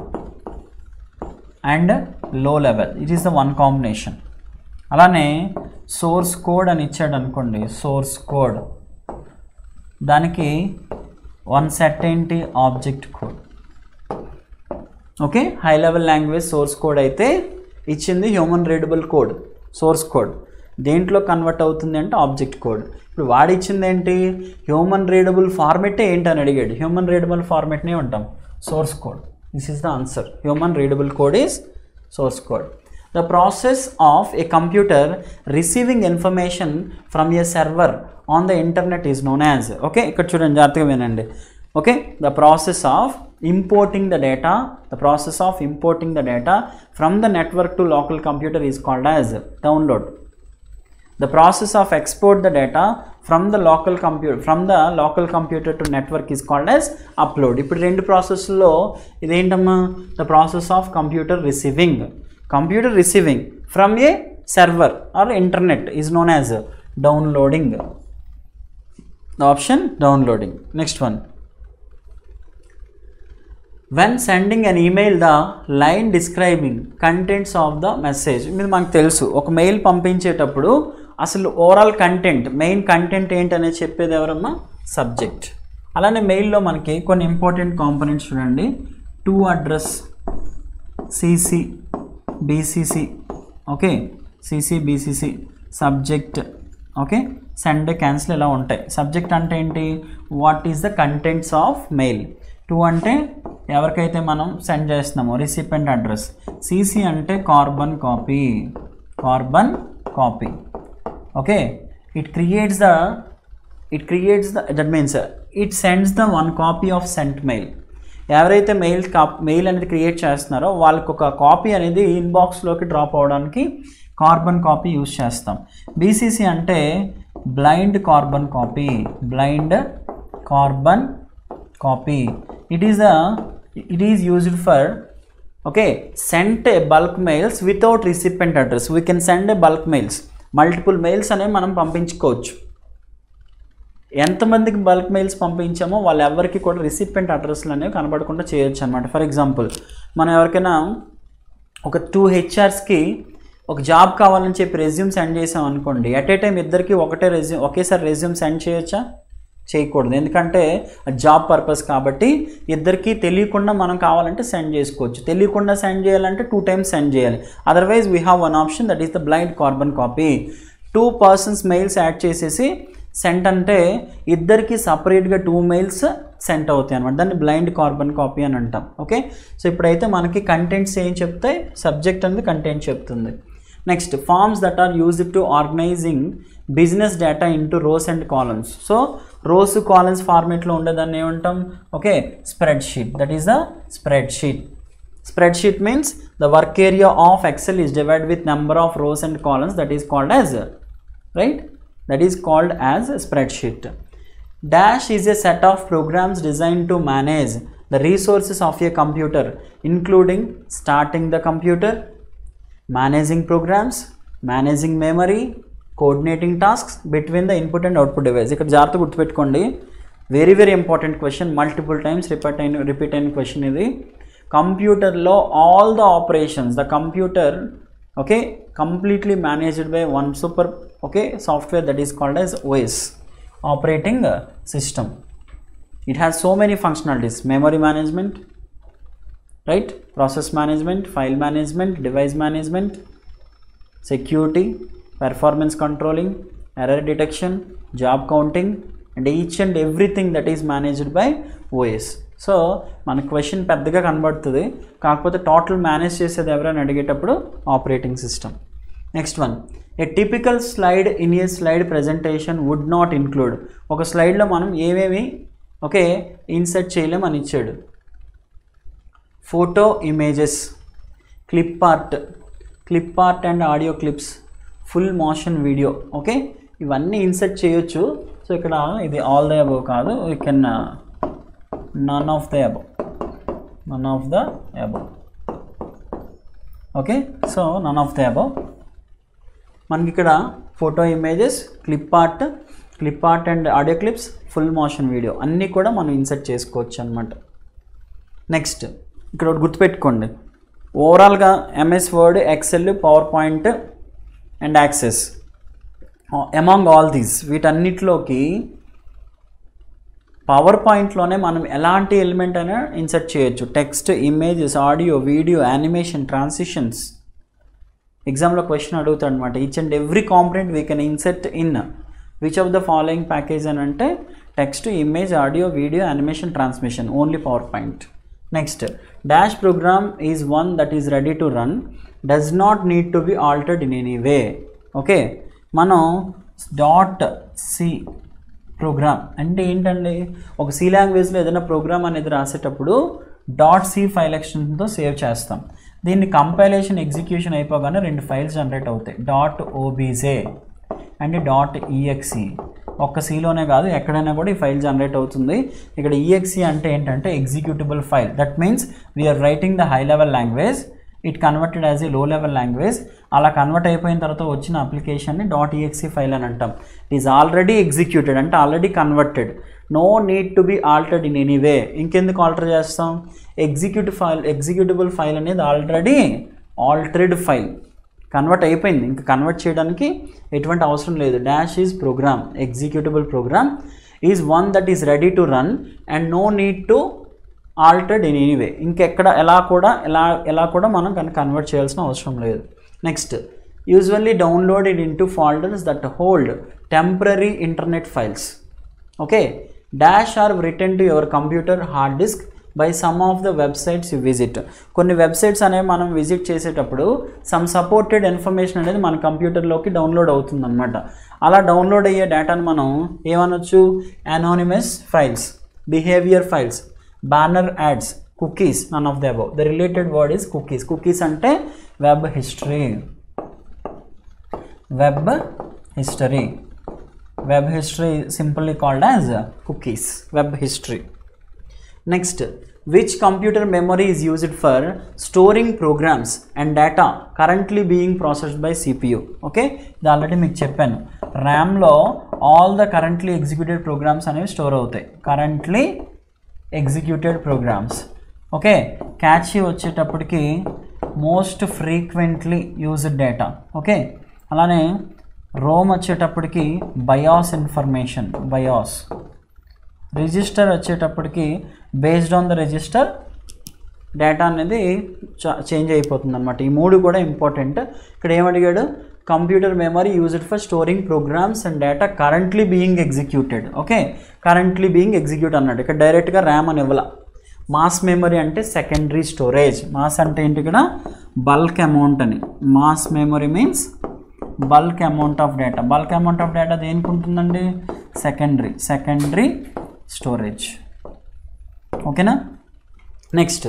and low level it is the one combination అలానే సోర్స్ కోడ్ అని ఇచ్చాడు అనుకోండి సోర్స్ కోడ్ దానికి వన్ సెట్ ఏంటి object code okay high level language source code అయితే ఇచ్చింది human readable code source code దేంట్లో కన్వర్ట్ అవుతుంది అంటే ఆబ్జెక్ట్ కోడ్ ఇప్పుడు వాడు ఇచ్చింది ఏంటి హ్యూమన్ రీడబుల్ ఫార్మెటే ఏంటి అని అడిగాడు హ్యూమన్ రీడబుల్ ఫార్మెట్నే ఉంటాం source code this is the answer human readable code is source code. The process of a computer receiving information from a server on the internet is known as okay ఇక్కడ చూడండి జాగ్రత్తగా వినండి okay the process of importing the data the process of importing the data from the network to local computer is called as download the process of export the data from the local computer from the local computer to network is called as upload ఇప్పుడు రెండు ప్రాసెస్లో ఇదేంటమ్మా the process of computer receiving computer receiving from a server or internet is known as downloading the option downloading next one when sending an email the line describing contents of the message ఇది మనకు తెలుసు ఒక మెయిల్ పంపించేటప్పుడు అసలు ఓవరాల్ కంటెంట్ మెయిన్ కంటెంట్ ఏంటనేది చెప్పేది ఎవరమ్మా సబ్జెక్ట్ అలానే మెయిల్లో మనకి కొన్ని ఇంపార్టెంట్ కాంపోనెంట్స్ చూడండి to address CC BCC okay CC BCC subject okay send cancel ఇలా ఉంటాయి సబ్జెక్ట్ అంటే ఏంటి what is the contents of mail to అంటే ఎవరికైతే మనం సెండ్ చేస్తున్నామో రిసిపెంట్ అడ్రస్ సిసి అంటే carbon copy carbon copy okay it creates the it creates the that means it sends the one copy of sent mail ఎవరైతే మెయిల్ కా మెయిల్ అనేది క్రియేట్ చేస్తున్నారో వాళ్ళకి ఒక కాపీ అనేది ఇన్బాక్స్లోకి డ్రాప్ అవ్వడానికి కార్బన్ కాపీ యూజ్ చేస్తాం బీసీసీ అంటే blind carbon copy blind carbon copy it is uh it is used for okay sent a bulk mails without recipient address we can send a bulk mails multiple mails అనేవి మనం పంపించుకోవచ్చు ఎంతమందికి బల్క్ మెయిల్స్ పంపించామో వాళ్ళు ఎవరికి కూడా రిసిపెంట్ అడ్రస్లు అనేవి కనబడకుండా చేయొచ్చు అనమాట ఫర్ ఎగ్జాంపుల్ మనం ఎవరికైనా ఒక టూ హెచ్ఆర్స్కి ఒక జాబ్ కావాలని చెప్పి రెజ్యూమ్ సెండ్ చేసాం అనుకోండి ఎట్ ఏ టైం ఇద్దరికి ఒకటే రెజ్యూమ్ ఒకేసారి రెజ్యూమ్ సెండ్ చేయొచ్చా చేయకూడదు ఎందుకంటే జాబ్ పర్పస్ కాబట్టి ఇద్దరికి తెలియకుండా మనం కావాలంటే సెండ్ చేసుకోవచ్చు తెలియకుండా సెండ్ చేయాలంటే టూ టైమ్స్ సెండ్ చేయాలి otherwise we have one option that is the blind carbon copy two persons mails add చేసేసి సెంట్ అంటే ఇద్దరికి సపరేట్గా టూ మెయిల్స్ సెంట్ అవుతాయి అనమాట దాన్ని బ్లైండ్ కార్బన్ కాపీ అని అంటాం ఓకే సో ఇప్పుడైతే మనకి కంటెంట్స్ ఏం చెప్తాయి సబ్జెక్ట్ అనేది కంటెంట్ చెప్తుంది next forms that are used to organizing business data into rows and columns so rows columns ఫార్మేట్లో ఉండేదాన్ని ఏమంటాం okay spreadsheet that is the spreadsheet spreadsheet means the work area of excel is divided with number of rows and columns that is called as right that is called as a spreadsheet dash is a set of programs designed to manage the resources of a computer including starting the computer managing programs managing memory coordinating tasks between the input and output device ఇక్కడ జాగ్రత్త గుర్తుపెట్టుకోండి very very important question multiple times repeat అయిన రిపీట్ అయిన క్వశ్చన్ ఇది కంప్యూటర్లో all the operations the computer okay completely managed by one super okay software that is called as OS operating system it has so many functionalities memory management right process management file management device management security performance controlling error detection job counting and each and everything that is managed by OS so మన క్వశ్చన్ పెద్దగా కనబడుతుంది కాకపోతే టోటల్ మేనేజ్ చేసేది ఎవరైనా అడిగేటప్పుడు operating system next one a typical slide in a slide presentation would not include ఒక స్లైడ్లో మనం ఏమేమి ఓకే ఇన్సర్ట్ చేయలేం అని ఇచ్చాడు photo images clip art clip art and audio clips full motion video okay ఇవన్నీ ఇన్సర్ట్ చేయొచ్చు సో ఇక్కడ ఇది ఆల్ ద అబవ్ కాదు you can none of the above none of the above okay so none of the above మనకి ఇక్కడ photo images clip art clip art and audio clips full motion video అన్నీ కూడా మనం ఇన్సర్ట్ చేసుకోవచ్చు అనమాట నెక్స్ట్ ఇక్కడ ఒకటి గుర్తుపెట్టుకోండి ఓవరాల్గా MS Word Excel PowerPoint and access among all these వీటన్నిటిలోకి పవర్ పాయింట్లోనే మనం ఎలాంటి ఎలిమెంట్ అయినా ఇన్సర్ట్ చేయొచ్చు text images audio video animation transitions ఎగ్జామ్లో క్వశ్చన్ అడుగుతాడు అనమాట each and every component we can insert in which of the following package అని అంటే text image audio video animation transmission only PowerPoint next dash program is one that is ready to run does not need to be altered in any way okay మనం డాట్ సి ప్రోగ్రామ్ అంటే ఏంటండి ఒక సి లాంగ్వేజ్లో ఏదైనా ప్రోగ్రామ్ అనేది రాసేటప్పుడు డాట్ సి ఫైల్ ఎక్స్టెన్షన్తో సేవ్ చేస్తాం దీన్ని కంపైలేషన్ ఎగ్జిక్యూషన్ అయిపోగానే రెండు ఫైల్స్ జనరేట్ అవుతాయి dot OBJ and dot EXE ఒక్క సీలోనే కాదు ఎక్కడైనా కూడా ఈ ఫైల్ జనరేట్ అవుతుంది ఇక్కడ ఈఎక్సి అంటే ఏంటంటే executable file that means we are writing the high level language it converted as a low level language అలా కన్వర్ట్ అయిపోయిన తర్వాత వచ్చిన అప్లికేషన్ని డాట్ ఈఎక్సీ ఫైల్ అని అంటాం ఇట్ ఈస్ ఆల్రెడీ ఎగ్జిక్యూటెడ్ అంటే already converted no need to be altered in any way ఇంకెందుకు ఆల్టర్ చేస్తాం ఎగ్జిక్యూటివ్ ఫైల్ ఎగ్జిక్యూటిబుల్ ఫైల్ అనేది ఆల్రెడీ ఆల్టర్డ్ ఫైల్ కన్వర్ట్ అయిపోయింది ఇంకా కన్వర్ట్ చేయడానికి ఎటువంటి అవసరం లేదు dash is program executable program is one that is ready to run and no need to altered in anyway ఇంకెక్కడ ఎలా కూడా ఎలా ఎలా కూడా మనం కనుక కన్వర్ట్ చేయాల్సిన అవసరం లేదు next usually download it into folders that hold temporary internet files okay dash are return to your computer hard disk by some of the websites you visit కొన్ని వెబ్సైట్స్ అనేవి మనం విజిట్ చేసేటప్పుడు సమ్ సపోర్టెడ్ ఇన్ఫర్మేషన్ అనేది మన కంప్యూటర్లోకి డౌన్లోడ్ అవుతుందన్నమాట అలా డౌన్లోడ్ అయ్యే డేటాను మనం ఏమనొచ్చు anonymous files behaviour files banner ads cookies none of the above the related word is cookies cookies అంటే web history web history web history simply called as cookies web history next which computer memory is used for storing programs and data currently being processed by CPU okay ఇది ఆల్రెడీ మీకు చెప్పాను ర్యామ్లో all the currently executed programs అనేవి స్టోర్ అవుతాయి currently executed programs okay catchy వచ్చేటప్పటికి most frequently used data okay అలానే రోమ్ వచ్చేటప్పటికి బయాస్ ఇన్ఫర్మేషన్ బయాస్ రిజిస్టర్ వచ్చేటప్పటికి based on the register data అనేది చేంజ్ అయిపోతుంది అనమాట ఈ మూడు కూడా ఇంపార్టెంట్ ఇక్కడ ఏమడిగాడు computer memory used for storing programs and data currently being executed okay currently being execute అన్నాడు ఇక్కడ డైరెక్ట్గా ర్యామ్ అని ఇవ్వాల మాస్ మెమరీ అంటే సెకండరీ స్టోరేజ్ మాస్ అంటే ఏంటి ఇక్కడ బల్క్ అమౌంట్ అని mass memory means bulk amount of data bulk amount of data దేనికి ఉంటుందండి సెకండరీ సెకండరీ స్టోరేజ్ ఓకేనా next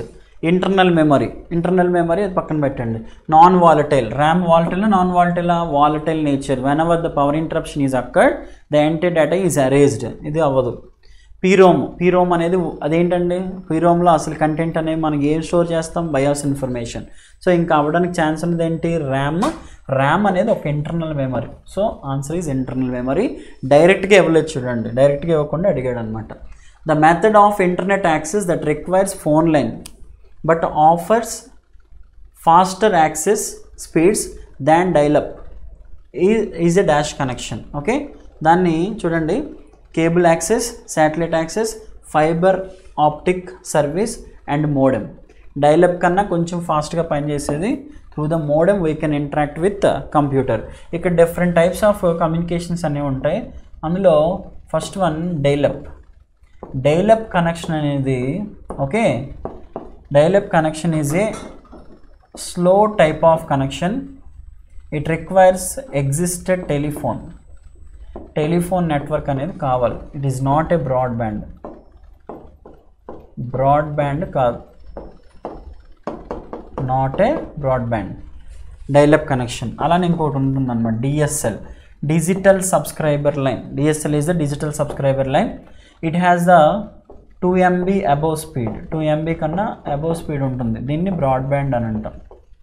internal memory internal memory అది పక్కన పెట్టండి non volatile RAM volatile non volatile volatile nature whenever the power interruption is occurred the entire data is erased ఇది అవ్వదు పీరోమ్ పీరోమ్ అనేది అదేంటండి పీరోమ్లో అసలు కంటెంట్ అనేది మనకి ఏం స్టోర్ చేస్తాం బయాస్ ఇన్ఫర్మేషన్ సో ఇంకా అవ్వడానికి ఛాన్స్ ఉన్నది ఏంటి ర్యామ్ ర్యామ్ అనేది ఒక internal memory so answer is internal memory డైరెక్ట్గా ఇవ్వలేదు చూడండి డైరెక్ట్గా ఇవ్వకుండా అడిగాడు అనమాట the method of internet access that requires phone line but offers faster access speeds than dialup is a dash connection okay దాన్ని చూడండి cable access satellite access fibre optic service and modem dialup కన్నా కొంచెం ఫాస్ట్గా పనిచేసేది through the modem we can interact with computer ఇక్కడ డిఫరెంట్ టైప్స్ ఆఫ్ కమ్యూనికేషన్స్ అనేవి ఉంటాయి అందులో first one dialup dialup connection అనేది okay dialup connection is a slow type of connection it requires existed telephone telephone network అనేది కావాలి it is not a broadband broadband కాదు not a broadband dialup connection అలానే ఇంకోటి ఉంటుందన్నమాట DSL digital subscriber line DSL is the digital subscriber line it has the two MB above speed two MB కన్నా అబోవ్ స్పీడ్ ఉంటుంది దీన్ని బ్రాడ్బ్యాండ్ అని అంటాం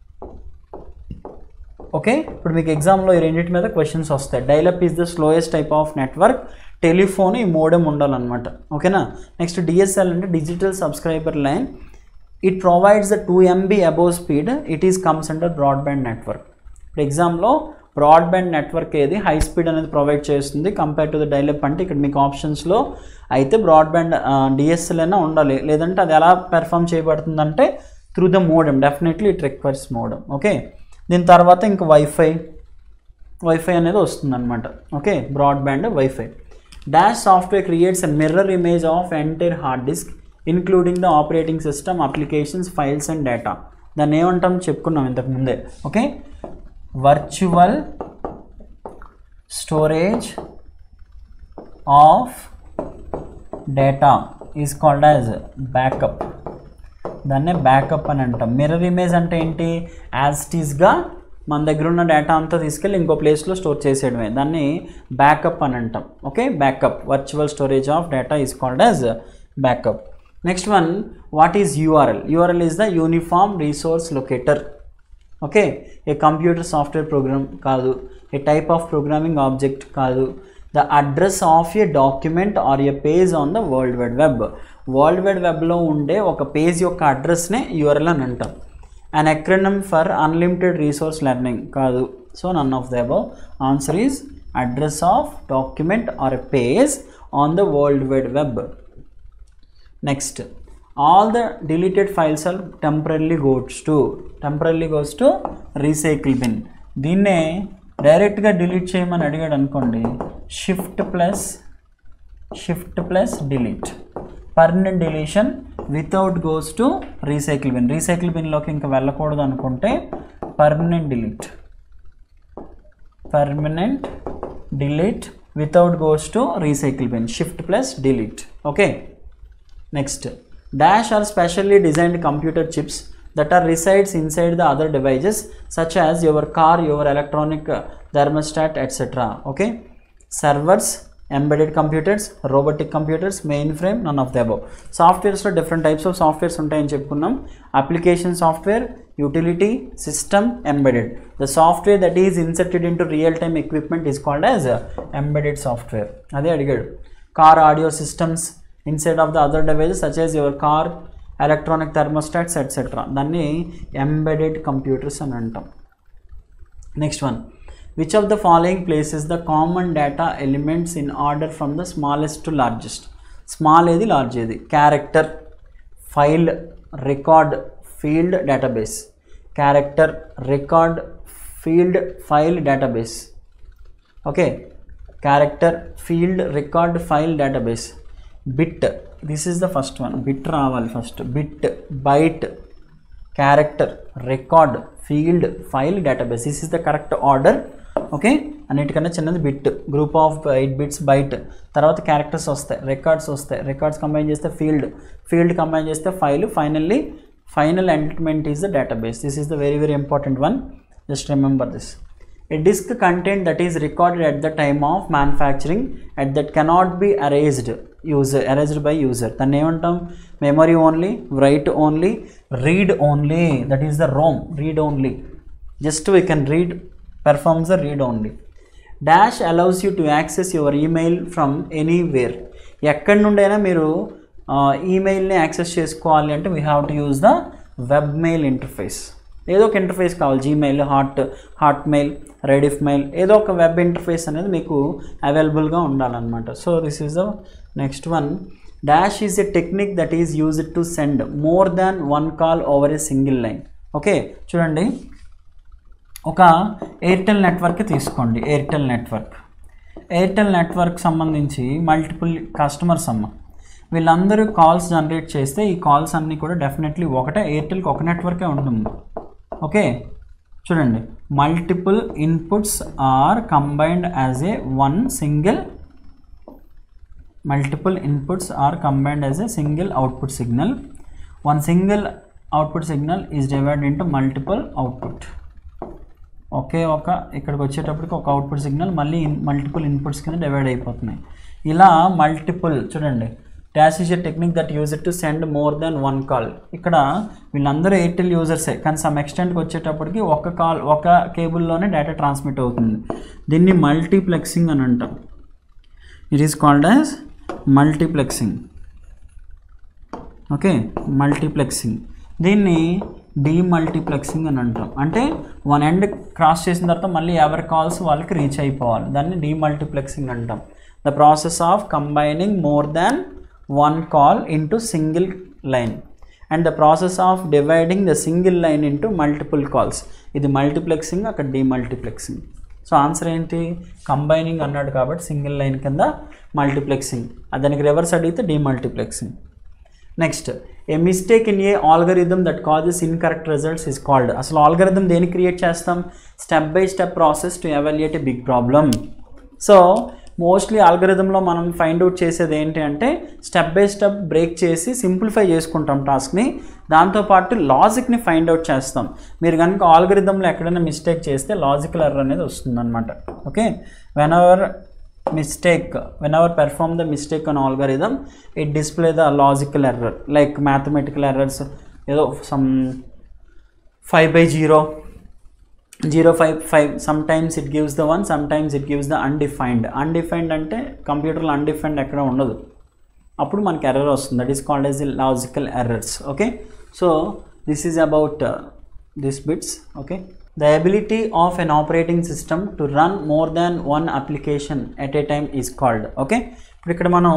ఓకే ఇప్పుడు మీకు ఎగ్జామ్లో ఈ రెండింటి మీద క్వశ్చన్స్ వస్తాయి dialup is the slowest type of network telephone ఈ మోడెం ఉండాలన్నమాట ఓకేనా నెక్స్ట్ డిఎస్ఎల్ అంటే digital subscriber line it provides the two MB above speed it is comes under broadband network ఇప్పుడు ఎగ్జామ్లో బ్రాడ్బ్యాండ్ నెట్వర్క్ ఏది హై స్పీడ్ అనేది ప్రొవైడ్ చేస్తుంది కంపేర్ టు ద డైలప్ అంటే ఇక్కడ మీకు ఆప్షన్స్లో అయితే బ్రాడ్బ్యాండ్ డిఎస్ఎల్ అయినా ఉండాలి లేదంటే అది ఎలా పెర్ఫామ్ చేయబడుతుందంటే through the modem definitely it requires modem okay దీని తర్వాత ఇంకా వైఫై వైఫై అనేది వస్తుందన్నమాట okay broadband WiFi dash software creates a mirror image of entire hard disk including the operating system applications files and data దాన్ని ఏమంటాం చెప్పుకున్నాం ఇంతకు ముందే okay virtual storage of data is called as backup దాన్నే బ్యాకప్ అని అంటాం మిర్రర్ ఇమేజ్ అంటే ఏంటి యాజ్ టీస్గా మన దగ్గర ఉన్న డేటా అంతా తీసుకెళ్ళి ఇంకో ప్లేస్లో స్టోర్ చేసేయడమే దాన్ని బ్యాకప్ అని అంటాం okay backup virtual storage of data is called as backup next one what is URL URL is the uniform resource locator okay a computer software program కాదు a type of programming object కాదు the address of a document or a page on the world wide web world wide వెబ్లో ఉండే ఒక పేజ్ యొక్క అడ్రస్నే యూఆర్ఎల్ అని అంటాం an acronym for unlimited resource learning కాదు so none of the above answer is address of document or a page on the world wide web next all the deleted files are temporary goes to temporary goes to recycle bin దీన్నే డైరెక్ట్గా డిలీట్ చేయమని అడిగాడు అనుకోండి shift plus shift plus delete permanent deletion without goes to recycle bin recycle బిన్లోకి ఇంకా వెళ్ళకూడదు అనుకుంటే permanent delete permanent delete without goes to recycle bin shift plus delete okay next dash are specially designed computer chips that are resides inside the other devices such as your car your electronic uh, thermostat etc okay servers embedded computers robotic computers mainframe none of the above సాఫ్ట్వేర్స్లో డిఫరెంట్ టైప్స్ ఆఫ్ సాఫ్ట్వేర్స్ ఉంటాయని చెప్పుకున్నాం application software utility system embedded the software that is inserted into real time equipment is called as embedded software అదే అడిగాడు car audio systems inside of the other devices such as your car electronic thermostats etcetera దాన్ని ఎంబెడెడ్ కంప్యూటర్స్ అని అంటాం next one which of the following places the common data elements in order from the smallest to largest small ఏది లార్జ్ ఏది character file record field database character record field file database okay character field record file database bit this is the first one bit రావాలి first bit byte character record field file database this is the correct order okay అన్నిటికన్నా చిన్నది bit group of eight bits byte తర్వాత క్యారెక్టర్స్ వస్తాయి రికార్డ్స్ వస్తాయి రికార్డ్స్ కంబైన్ చేస్తే ఫీల్డ్ ఫీల్డ్ కంబైన్ చేస్తే file finally final element is the database this is the very very important one just remember this a disk content that is recorded at the time of manufacturing and that cannot be erased user erased by user దాన్ని ఏమంటాం memory only write only read only that is the ROM read only just we can read performs the read only dash allows you to access your email from anywhere ఎక్కడి నుండైనా మీరు ఈమెయిల్ని యాక్సెస్ చేసుకోవాలి అంటే we have to use the web mail interface ఏదో ఒక ఇంటర్ఫేస్ కావాలి Gmail hot Hotmail Rediffmail ఏదో ఒక వెబ్ ఇంటర్ఫేస్ అనేది మీకు అవైలబుల్గా ఉండాలన్నమాట so this is the next one dash is a technique that is used to send more than one call over a single line okay చూడండి ఒక ఎయిర్టెల్ నెట్వర్క్ తీసుకోండి ఎయిర్టెల్ నెట్వర్క్ ఎయిర్టెల్ నెట్వర్క్ సంబంధించి మల్టిపుల్ కస్టమర్స్ అమ్మ వీళ్ళందరూ కాల్స్ జనరేట్ చేస్తే ఈ కాల్స్ అన్నీ కూడా డెఫినెట్లీ ఒకటే ఎయిర్టెల్కి ఒక నెట్వర్కే ఉంటుంది ఓకే చూడండి multiple inputs are combined as a one single multiple inputs are combined as a single output signal one single output signal is divided into multiple output ఒకే ఒక ఇక్కడికి వచ్చేటప్పటికి ఒక అవుట్పుట్ సిగ్నల్ మళ్ళీ మల్టిపుల్ ఇన్పుట్స్ కింద డివైడ్ అయిపోతున్నాయి ఇలా మల్టిపుల్ చూడండి dash is a technique that use to send more than one call ఇక్కడ వీళ్ళందరూ ఎయిర్టెల్ యూజర్సే కానీ సమ్ ఎక్స్టెంట్కి వచ్చేటప్పటికి ఒక కాల్ ఒక కేబుల్లోనే డేటా ట్రాన్స్మిట్ అవుతుంది దీన్ని మల్టీప్లెక్సింగ్ అని అంటాం it is called as multiplexing okay multiplexing దీన్ని డీమల్టీప్లెక్సింగ్ అని అంటాం అంటే వన్ ఎండ్ క్రాస్ చేసిన తర్వాత మళ్ళీ ఎవరి కాల్స్ వాళ్ళకి రీచ్ అయిపోవాలి దాన్ని డీమల్టీప్లెక్సింగ్ అంటాం the process of combining more than one call into single line and the process of dividing the single line into multiple calls ఇది మల్టీప్లెక్సింగ్ అక్కడ డీమల్టీప్లెక్సింగ్ సో ఆన్సర్ ఏంటి కంబైనింగ్ అన్నాడు కాబట్టి సింగిల్ లైన్ కింద మల్టీప్లెక్సింగ్ దానికి రివర్స్ అడిగితే demultiplexing next a mistake in a algorithm that causes incorrect results is called అసలు ఆల్గరిథమ్ దేని క్రియేట్ చేస్తాం step by step process to evaluate a big problem so mostly ఆల్గరిథంలో మనం ఫైండ్ అవుట్ చేసేది ఏంటి అంటే స్టెప్ బై స్టెప్ బ్రేక్ చేసి సింప్లిఫై చేసుకుంటాం టాస్క్ని దాంతోపాటు లాజిక్ని ఫైండ్ అవుట్ చేస్తాం మీరు కనుక ఆల్గరిథంలో ఎక్కడైనా మిస్టేక్ చేస్తే లాజికల్ ఎర్రర్ అనేది వస్తుందన్నమాట okay when our mistake whenever perform the mistake on algorithm it display the logical error like mathematical errors ఏదో some five by zero zero five five some times it gives the one some times it gives the undefined undefined అంటే కంప్యూటర్లో అన్డిఫైన్డ్ ఎక్కడ ఉండదు అప్పుడు మనకి ఎర్రర్ వస్తుంది that is called as the logical errors okay so this is about this bits okay the ability of an operating system to run more than one application at a time is called okay ఇప్పుడు ఇక్కడ మనం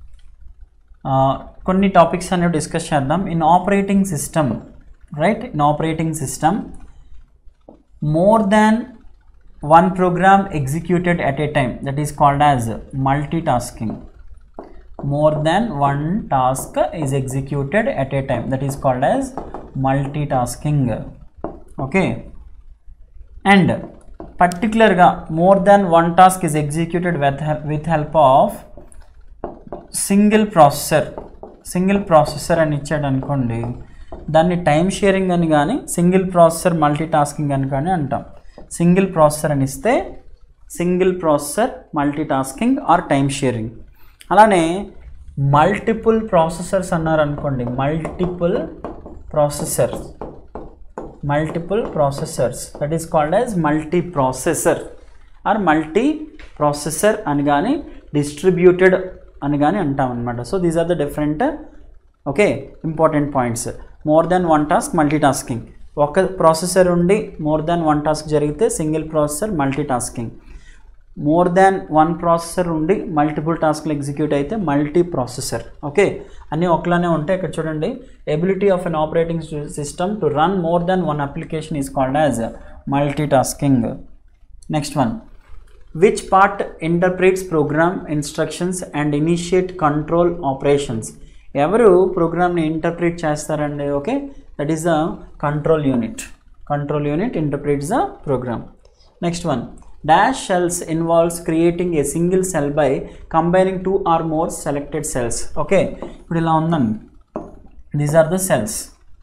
కొన్ని టాపిక్స్ అనేవి డిస్కస్ చేద్దాం in operating system right in operating system more than one program executed at a time that is called as multitasking more than one task is executed at a time that is called as multitasking okay and particularly more than one task is executed with, with help of single processor single processor అని ఇచ్చాడు అనుకోండి దాన్ని టైం షేరింగ్ అని కానీ సింగిల్ ప్రాసెసర్ మల్టీ టాస్కింగ్ అని కానీ అంటాం సింగిల్ ప్రాసెసర్ అని ఇస్తే single processor multitasking or time sharing అలానే మల్టిపుల్ ప్రాసెసర్స్ అన్నారు అనుకోండి multiple processor multiple processors that is called as multiprocessor or multiprocessor అని కానీ డిస్ట్రిబ్యూటెడ్ అని కానీ అంటాం అనమాట so these are the different okay important points more than one task multitasking ఒక ప్రాసెసర్ ఉండి మోర్ దెన్ వన్ టాస్క్ జరిగితే single processor multitasking more than one processor ఉండి మల్టిపుల్ టాస్క్లు ఎగ్జిక్యూట్ అయితే మల్టీ ప్రాసెసర్ ఓకే అన్నీ ఒకలానే ఉంటాయి ఇక్కడ చూడండి ability of an operating system to run more than one application is called as multitasking next one which part interprets program instructions and initiate control operations ఎవరు ప్రోగ్రామ్ని ఇంటర్ప్రిట్ చేస్తారండి okay that is the control unit control unit interprets the program next one dash cells involves creating a single cell by combining two or more selected cells okay ఇప్పుడు ఇలా ఉందండి these are the cells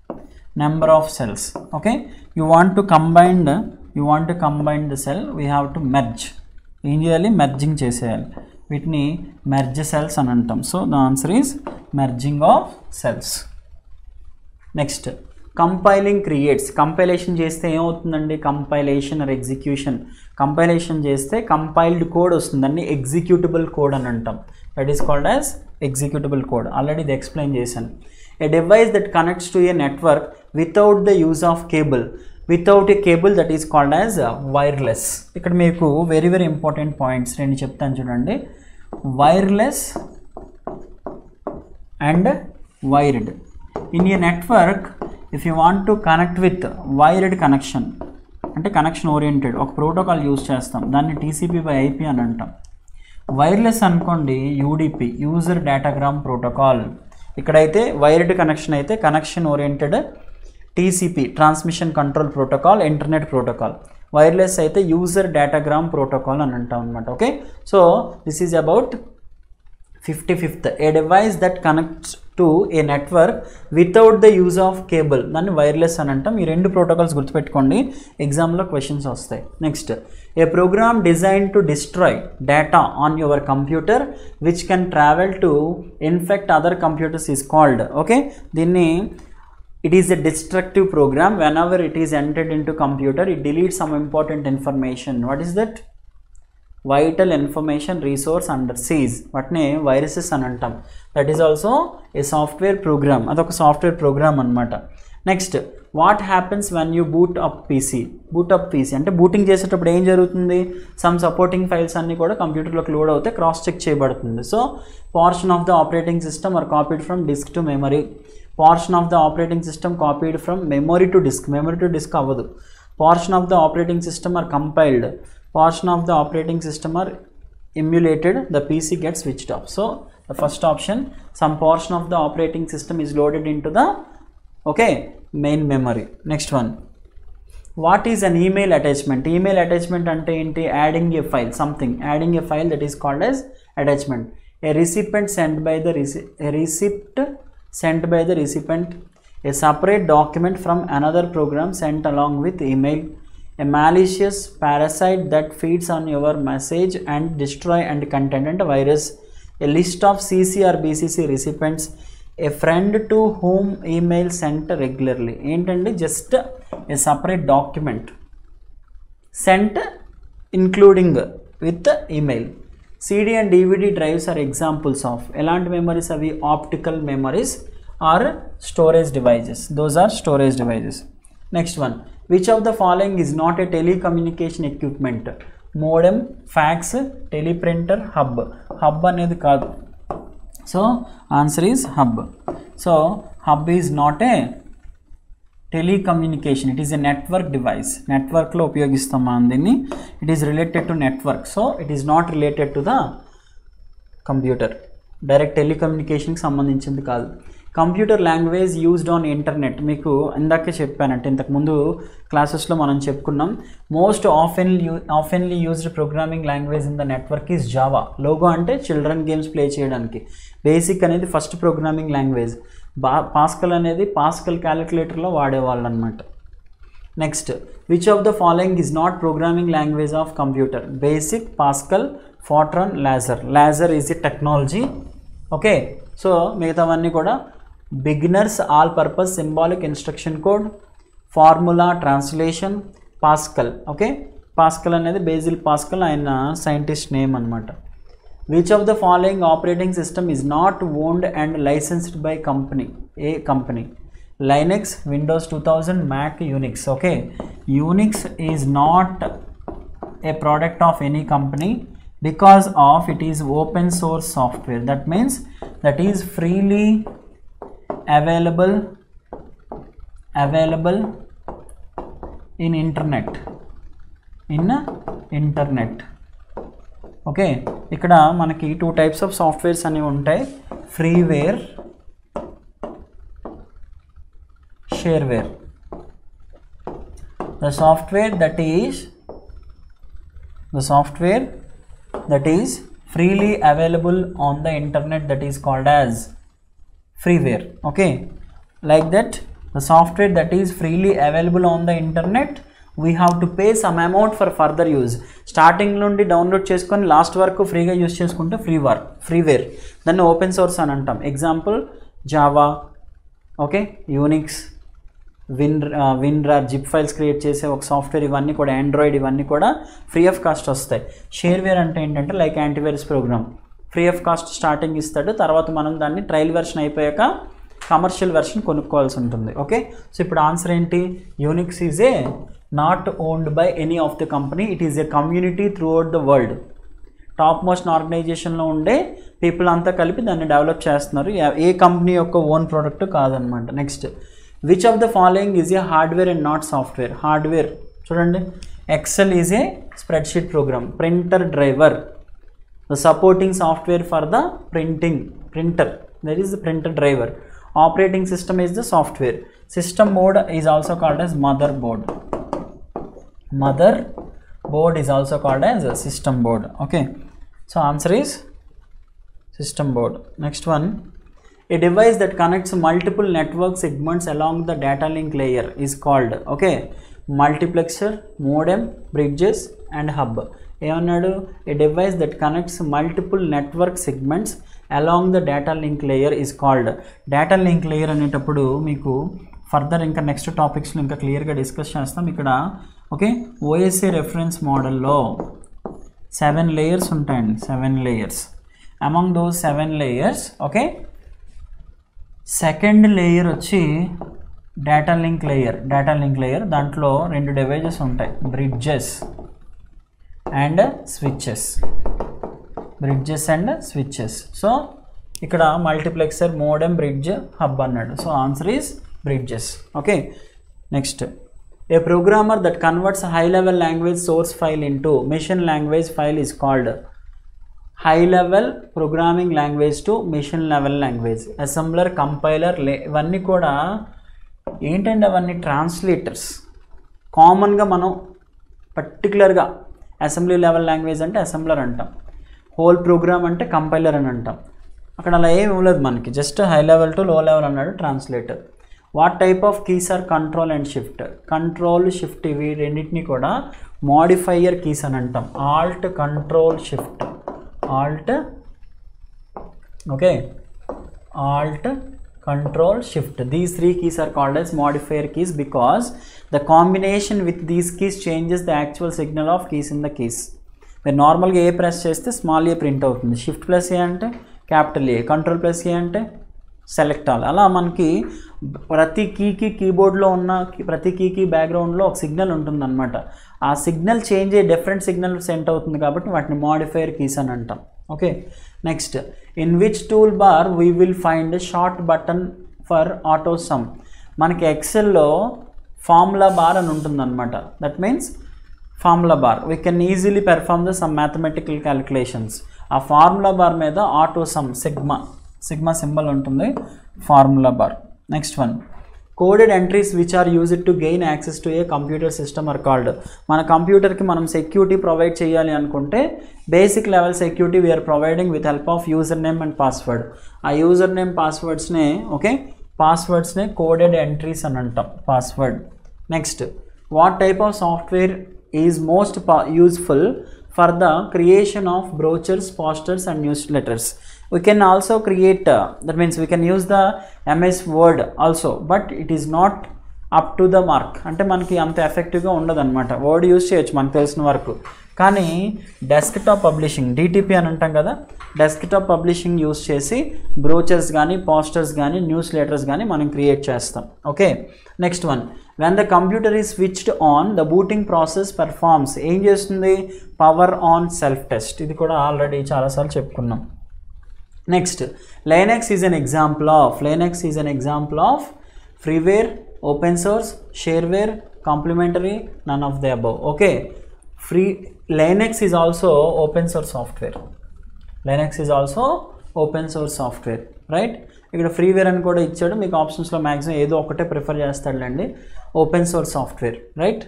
number of cells okay you want to combine you want to combine the cell we have to merge ఏం చేయాలి మెర్జింగ్ చేసేయాలి వీటిని మెర్జ్ సెల్స్ అని అంటాం so the answer is merging of cells next compiling creates compilation చేస్తే ఏమవుతుందండి కంపైలేషన్ ఆర్ ఎగ్జిక్యూషన్ కంపైలేషన్ చేస్తే కంపైల్డ్ కోడ్ వస్తుందండి ఎగ్జిక్యూటబుల్ కోడ్ అని అంటాం that is called as executable code already ఇది ఎక్స్ప్లెయిన్ చేశాను a device that connects to a network without the use of cable without a cable that is called as wireless ఇక్కడ మీకు వెరీ వెరీ ఇంపార్టెంట్ పాయింట్స్ రెండు చెప్తాను చూడండి wireless and wired in a network if you want to connect with wired connection అంటే కనెక్షన్ ఓరియంటెడ్ ఒక ప్రోటోకాల్ యూజ్ చేస్తాం దాన్ని టీసీపీ బై ఐపీ అని అంటాం వైర్లెస్ అనుకోండి యూడిపి యూజర్ డేటాగ్రామ్ ప్రోటోకాల్ ఇక్కడైతే వైర్డ్ కనెక్షన్ అయితే connection oriented TCP transmission control protocol internet protocol wireless అయితే యూజర్ డేటాగ్రామ్ ప్రోటోకాల్ అని అంటాం అనమాట okay so this is about fifty fifth a device that connects to a network without the use of cable దాన్ని వైర్లెస్ అని అంటాం ఈ రెండు ప్రోటోకాల్స్ గుర్తుపెట్టుకోండి ఎగ్జామ్లో క్వశ్చన్స్ వస్తాయి next a program design to destroy data on your computer which can travel to infect other computers is called okay దీన్ని it is a destructive program whenever it is entered into computer it deletes some important information what is that vital information resource under siege వాటిని వైరసెస్ అని అంటాం that is also a software program అదొక సాఫ్ట్వేర్ ప్రోగ్రామ్ అనమాట next what happens when you boot up PC boot up PC అంటే బూటింగ్ చేసేటప్పుడు ఏం జరుగుతుంది సమ్ సపోర్టింగ్ ఫైల్స్ అన్నీ కూడా కంప్యూటర్లోకి లోడ్ అవుతే క్రాస్ చెక్ చేయబడుతుంది so portion of the operating system are copied from disk to memory portion of the operating system copied from memory to disk memory to disk అవ్వదు portion of the operating system are compiled portion of the operating system are emulated the pc gets switched off so the first option some portion of the operating system is loaded into the okay main memory next one what is an email attachment email attachment అంటే ఏంటి adding a file something adding a file that is called as attachment a recipient sent by the reci- a receipt sent by the recipient a separate document from another program sent along with email a malicious parasite that feeds on your message and destroy and content and virus a list of cc or bcc recipients a friend to whom email sent regularly ఏంటండి just a separate document sent including with email CD and DVD drives are examples of ఎలాంటి మెమరీస్ అవి optical memories are storage devices those are storage devices next one which of the following is not a telecommunication equipment modem fax teleprinter hub hub అనేది కాదు so answer is hub so hub is not a telecommunication it is a network device నెట్వర్క్లో ఉపయోగిస్తాం మనం దీన్ని it is related to network so it is not related to the computer direct టెలికమ్యూనికేషన్కి సంబంధించింది కాదు computer language used on internet మీకు ఇందాకే చెప్పానంటే ఇంతకుముందు క్లాసెస్లో మనం చెప్పుకున్నాం most often you oftenly used programming language in the network is Java Logo అంటే చిల్డ్రన్ గేమ్స్ ప్లే చేయడానికి బేసిక్ అనేది ఫస్ట్ ప్రోగ్రామింగ్ లాంగ్వేజ్ బా పాస్కల్ అనేది పాస్కల్ క్యాలిక్యులేటర్లో వాడేవాళ్ళు అనమాట next which of the following is not programming language of computer BASIC pascal ఫాట్రాన్ laser laser is a technology okay so మిగతావన్నీ కూడా beginners all purpose symbolic instruction code formula translation Pascal okay Pascal అనేది బేజిల్ పాస్కల్ ఆయన సైంటిస్ట్ నేమ్ అనమాట which of the following operating system is not owned and licensed by company a company Linux Windows two thousand Mac Unix okay Unix is not a product of any company because of it is open source software that means that is freely available available in internet in internet okay ఇక్కడ మనకి టూ టైప్స్ ఆఫ్ సాఫ్ట్వేర్స్ అనేవి ఉంటాయి freeware shareware the software that is the software that is freely available on the internet that is called as freeware okay like that the software that is freely available on the internet we have to pay some amount for further use starting నుండి డౌన్లోడ్ చేసుకొని లాస్ట్ వరకు ఫ్రీగా యూజ్ చేసుకుంటే ఫ్రీ వర్క్ ఫ్రీవేర్ దాన్ని ఓపెన్ సోర్స్ అని అంటాం example Java okay Unix win WinRAR zip files create చేసే ఒక సాఫ్ట్వేర్ ఇవన్నీ కూడా ఆండ్రాయిడ్ ఇవన్నీ కూడా ఫ్రీ ఆఫ్ కాస్ట్ వస్తాయి షేర్వేర్ అంటే ఏంటంటే like antivirus program free of cost starting ఇస్తాడు తర్వాత మనం దాన్ని ట్రయల్ వెర్షన్ అయిపోయాక కమర్షియల్ వెర్షన్ కొనుక్కోవాల్సి ఉంటుంది ఓకే సో ఇప్పుడు ఆన్సర్ ఏంటి Unix is a not owned by any of the company it is a community throughout the world top most ఆర్గనైజేషన్లో ఉండే పీపుల్ అంతా కలిపి దాన్ని డెవలప్ చేస్తున్నారు ఏ- ఏ కంపెనీ యొక్క ఓన్ ప్రోడక్ట్ కాదనమాట next which of the following is a hardware and not software hardware చూడండి Excel is a spreadsheet program printer driver the supporting software for the printing printer that is the printer driver operating system is the software system board is also called as motherboard mother board is also called as a system board okay so answer is system board next one a device that connects multiple network segments along the data link layer is called okay multiplexer modem bridges and hub ఏమన్నాడు a device that connects multiple network segments along the data link layer is called data link layer అనేటప్పుడు మీకు ఫర్దర్ ఇంకా నెక్స్ట్ టాపిక్స్లో ఇంకా క్లియర్గా డిస్కస్ చేస్తాం ఇక్కడ ఓకే ఓఎస్ఏ రెఫరెన్స్ మోడల్లో సెవెన్ లేయర్స్ ఉంటాయండి seven layers among those seven layers okay second layer వచ్చి data link layer data link layer దాంట్లో రెండు డివైజెస్ ఉంటాయి bridges and switches bridges and switches so ఇక్కడ మల్టీప్లెక్సర్ మోడెమ్ బ్రిడ్జ్ హబ్ అన్నాడు so answer is bridges okay next a programmer that converts high level language source file into machine language file is called high level programming language to machine level language assembler compiler లే ఇవన్నీ కూడా ఏంటంటే అవన్నీ ట్రాన్స్లేటర్స్ కామన్గా మనం పర్టికులర్గా అసెంబ్లీ లెవెల్ లాంగ్వేజ్ అంటే అసెంబ్లర్ అంటాం హోల్ ప్రోగ్రామ్ అంటే కంపైలర్ అని అంటాం అక్కడ అలా ఏమి ఇవ్వలేదు మనకి just high level to low level అన్నాడు translator what type of keys are control and shift control shift ఇవి రెండింటిని కూడా మాడిఫైయర్ కీస్ అని అంటాం alt control shift alt okay alt control shift these three keys are called as modifier keys because the combination with these keys changes the actual signal of keys in the keys మీరు నార్మల్గా ఏ ప్రెస్ చేస్తే స్మాల్ ఏ ప్రింట్ అవుతుంది షిఫ్ట్ ప్లస్ ఏ అంటే capital A control plus A అంటే సెలెక్ట్ అవ్వాలి అలా మనకి ప్రతి కీకి కీబోర్డ్లో ఉన్న key- ప్రతి కీకి బ్యాక్గ్రౌండ్లో ఒక సిగ్నల్ ఉంటుందన్నమాట ఆ సిగ్నల్ చేంజ్ అయ్యి డిఫరెంట్ సిగ్నల్ సెంట్ అవుతుంది కాబట్టి వాటిని మాడిఫైయర్ కీస్ అని అంటాం okay next in which toolbar we will find short button for autosum మనకి ఎక్సెల్లో ఫార్ములా బార్ అని ఉంటుందన్నమాట that means formula bar we can easily perform the sum mathematical calculations ఆ ఫార్ములా బార్ మీద autosum sigma sigma symbol ఉంటుంది formula bar next one coded entries which are used to gain access to a computer system are called మన కంప్యూటర్కి మనం సెక్యూరిటీ ప్రొవైడ్ చేయాలి అనుకుంటే basic level security we are providing with help of user name and password ఆ యూజర్ నేమ్ పాస్వర్డ్స్నే ఓకే పాస్వర్డ్స్నే కోడెడ్ ఎంట్రీస్ అని అంటాం password next what type of software is most useful for the creation of brochures posters and newsletters we can also create uh, that means we can use the ms word also but it is not up to the mark అంటే మనకి అంత ఎఫెక్టివ్గా ఉండదు అనమాట వర్డ్ యూస్ చేయొచ్చు మనకు తెలిసిన వరకు కానీ డెస్క్టాప్ పబ్లిషింగ్ డిటిపి అని అంటాం కదా డెస్క్టాప్ పబ్లిషింగ్ యూస్ చేసి బ్రోచర్స్ కానీ పోస్టర్స్ కానీ న్యూస్ లెటర్స్ కానీ మనం క్రియేట్ చేస్తాం okay next one when the computer is switched on the booting process performs ఏం చేస్తుంది పవర్ ఆన్ సెల్ఫ్ టెస్ట్ ఇది కూడా ఆల్రెడీ చాలాసార్లు చెప్పుకున్నాం next Linux is an example of Linux is an example of freeware open source shareware complimentary none of the above okay free Linux is also open source software Linux is also open source software right ఇక్కడ ఫ్రీవేర్ అని కూడా ఇచ్చాడు మీకు ఆప్షన్స్లో మ్యాక్సిమం ఏదో ఒకటే ప్రిఫర్ చేస్తాడులేండి open source software right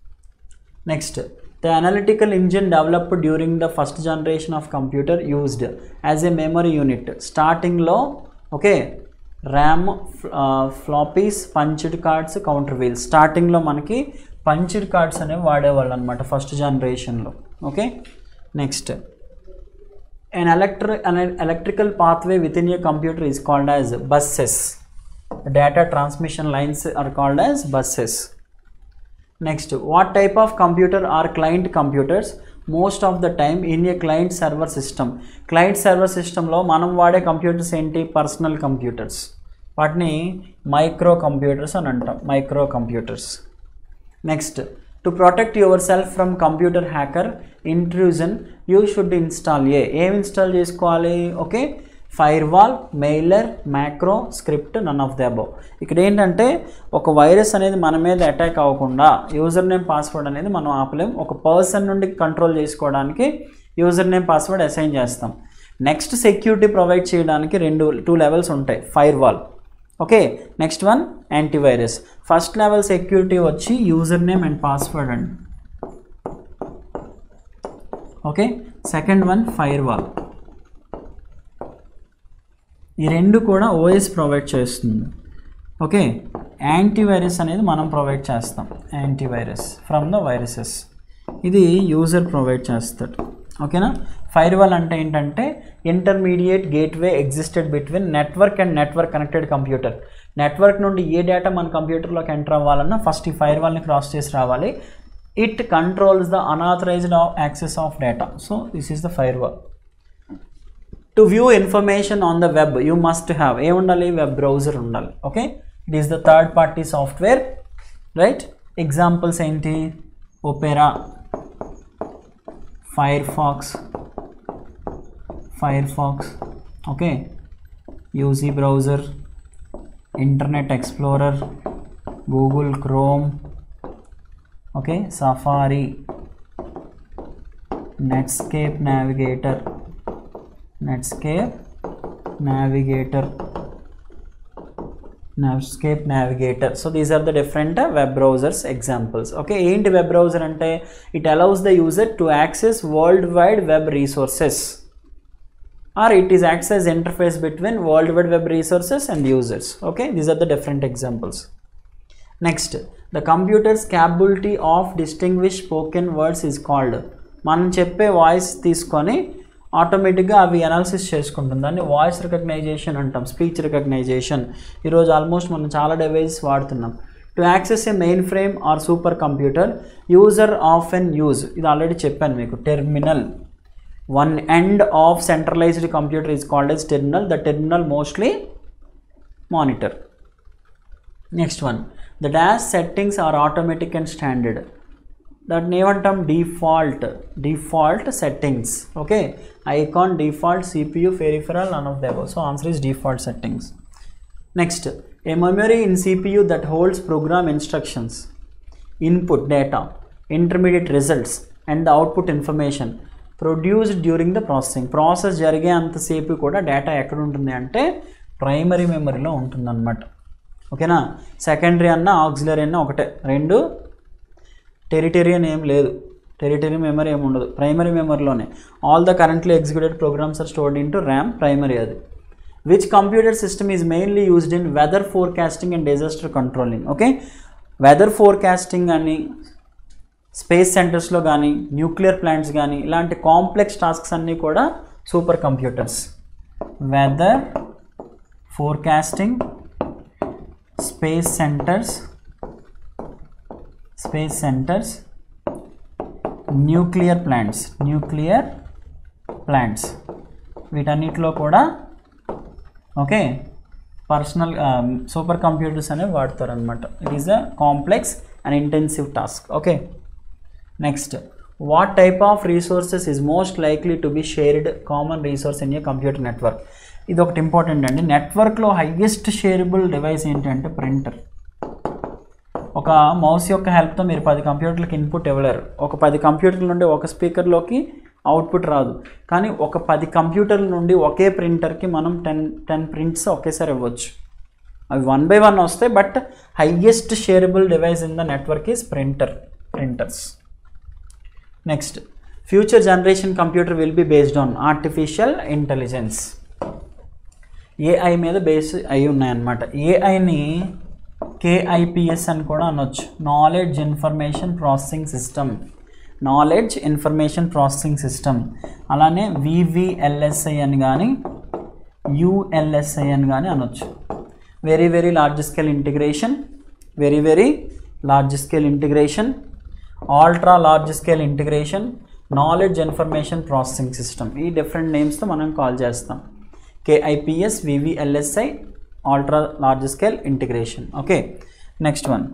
next the analytical engine developed during the first generation of computer used as a memory unit స్టార్టింగ్లో okay RAM floppies punched cards counter wheels స్టార్టింగ్లో మనకి పంచ్డ్ కార్డ్స్ అనేవి వాడేవాళ్ళు అనమాట ఫస్ట్ జనరేషన్లో okay next an electri- an electrical pathway within a computer is called as buses data transmission lines are called as buses next what type of computer are client computers most of the time in a client server system client server systemలో మనం వాడే కంప్యూటర్స్ ఏంటి పర్సనల్ కంప్యూటర్స్ వాటిని మైక్రో కంప్యూటర్స్ అని అంటాం microcomputers next to protect yourself from computer hacker intrusion you should install a ఏం ఇన్స్టాల్ చేసుకోవాలి okay firewall mailer macro script none of the above ఇక్కడ ఏంటంటే ఒక వైరస్ అనేది మన మీద అటాక్ అవ్వకుండా యూజర్ నేమ్ పాస్వర్డ్ అనేది మనం ఆపలేం ఒక పర్సన్ నుండి కంట్రోల్ చేసుకోవడానికి యూజర్ నేమ్ పాస్వర్డ్ అసైన్ చేస్తాం నెక్స్ట్ సెక్యూరిటీ ప్రొవైడ్ చేయడానికి రెండు టూ లెవెల్స్ ఉంటాయి firewall okay next one antivirus first level security వచ్చి యూజర్ నేమ్ అండ్ పాస్వర్డ్ అండి okay second one firewall ఈ రెండు కూడా ఓఎస్ ప్రొవైడ్ చేస్తుంది ఓకే యాంటీవైరస్ అనేది మనం ప్రొవైడ్ చేస్తాం యాంటీవైరస్ ఫ్రమ్ ద వైరసెస్ ఇది యూజర్ ప్రొవైడ్ చేస్తాడు ఓకేనా ఫైర్ వాల్ అంటే ఏంటంటే intermediate gateway existed between network and network connected computer network నుండి ఏ డేటా మన కంప్యూటర్లోకి ఎంటర్ అవ్వాలన్నా ఫస్ట్ ఈ ఫైర్ వాల్ని క్రాస్ చేసి రావాలి it controls the unauthorised access of data so this is the firewall to view information on the web you must have a ఉండాలి వెబ్ బ్రౌజర్ ఉండాలి okay it is the third party software right examples ఏంటి Opera Firefox Firefox okay UC browser Internet Explorer Google Chrome okay Safari Netscape Navigator netscape navigator netscape navigator so these are the different uh, web browsers examples okay ఏంటి వెబ్ బ్రౌజర్ అంటే it allows the user to access world wide web resources or it is acts as interface between world wide web resources and users okay these are the different examples next the computer's capability of distinguish spoken words is called మనం చెప్పే వాయిస్ తీసుకొని ఆటోమేటిక్గా అవి అనాలిసిస్ చేసుకుంటుంది దాన్ని వాయిస్ రికగ్నైజేషన్ అంటాం స్పీచ్ రికగ్నైజేషన్ ఈరోజు ఆల్మోస్ట్ మనం చాలా డివైజెస్ వాడుతున్నాం to access a mainframe or supercomputer user of an use ఇది ఆల్రెడీ చెప్పాను మీకు terminal one end of centralized computer is called as terminal the terminal mostly monitor next one the dash settings are automatic and standard that ఏమంటాం default default settings okay icon default CPU peripheral none of the above so answer is default settings next a memory in CPU that holds program instructions input data intermediate results and the output information produced during the processing process జరిగే అంతసేపు కూడా డేటా ఎక్కడ ఉంటుంది అంటే ప్రైమరీ మెమరీలో ఉంటుందన్నమాట ఓకేనా సెకండరీ అన్న ఆక్సిలరీ అన్న ఒకటే రెండు టెరిటరియన్ ఏం లేదు టెరిటరీ మెమరీ ఏమి ఉండదు ప్రైమరీ మెమరీలోనే all the currently executed programs are stored into RAM primary అది which computer system is mainly used in weather forecasting and disaster controlling okay weather forecasting అని స్పేస్ సెంటర్స్లో కానీ న్యూక్లియర్ ప్లాంట్స్ కానీ ఇలాంటి కాంప్లెక్స్ టాస్క్స్ అన్నీ కూడా supercomputers weather forecasting space centres space centres nuclear plants nuclear plants వీటన్నిటిలో కూడా ఓకే పర్సనల్ సూపర్ కంప్యూటర్స్ అనేవి వాడతారు అనమాట it is a complex and intensive task okay next what type of resources is most likely to be shared common resource in a computer network ఇది ఒకటి ఇంపార్టెంట్ అండి నెట్వర్క్లో హైయెస్ట్ షేరబుల్ డివైస్ ఏంటంటే ప్రింటర్ ఒక మౌస్ యొక్క హెల్ప్తో మీరు పది కంప్యూటర్లకు ఇన్పుట్ ఇవ్వలేరు ఒక పది కంప్యూటర్ల నుండి ఒక స్పీకర్లోకి అవుట్పుట్ రాదు కానీ ఒక పది కంప్యూటర్ల నుండి ఒకే ప్రింటర్కి మనం టెన్ టెన్ ప్రింట్స్ ఒకేసారి ఇవ్వచ్చు అవి వన్ బై వన్ వస్తాయి but highest shareable device in the network is printer printers next future generation computer will be based on artificial intelligence AI మీద బేస్ అయి ఉన్నాయన్నమాట ఏఐని కేఐపిఎస్ అని కూడా అనొచ్చు knowledge information processing system knowledge information processing system అలానే వివిఎల్ఎస్ఐ అని కానీ యుఎల్ఎస్ఐ అని కానీ అనొచ్చు very very large scale integration very very large scale integration ultra large scale integration knowledge information processing system ఈ డిఫరెంట్ నేమ్స్తో మనం కాల్ చేస్తాం KIPS VVLSI ultra large scale integration okay next one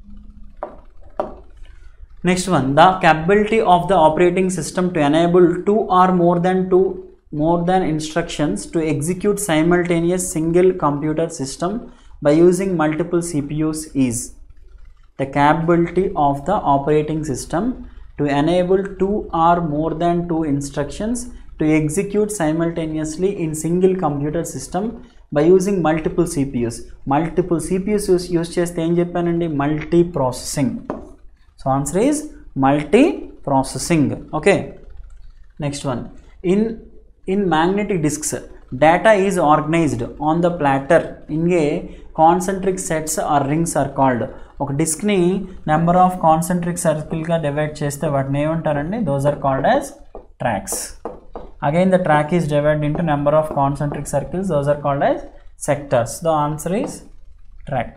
Next one, the capability of the operating system to enable two or more than two more than instructions to execute simultaneous single computer system by using multiple CPUs is the capability of the operating system to enable two or more than two instructions to execute simultaneously in single computer system by using multiple CPUs. Multiple CPUs use, use చేస్తే ఏం చెప్పానండి multiprocessing so answer is multiprocessing okay next one in in magnetic disks data is organised on the platter in a concentric sets or rings are called ఒక డిస్క్ని నెంబర్ ఆఫ్ కాన్సెంట్రిక్ సర్కిల్గా డివైడ్ చేస్తే వాటిని ఏమంటారండి those are called as tracks again the track is divide into number of concentric circles those are called as sectors the answer is track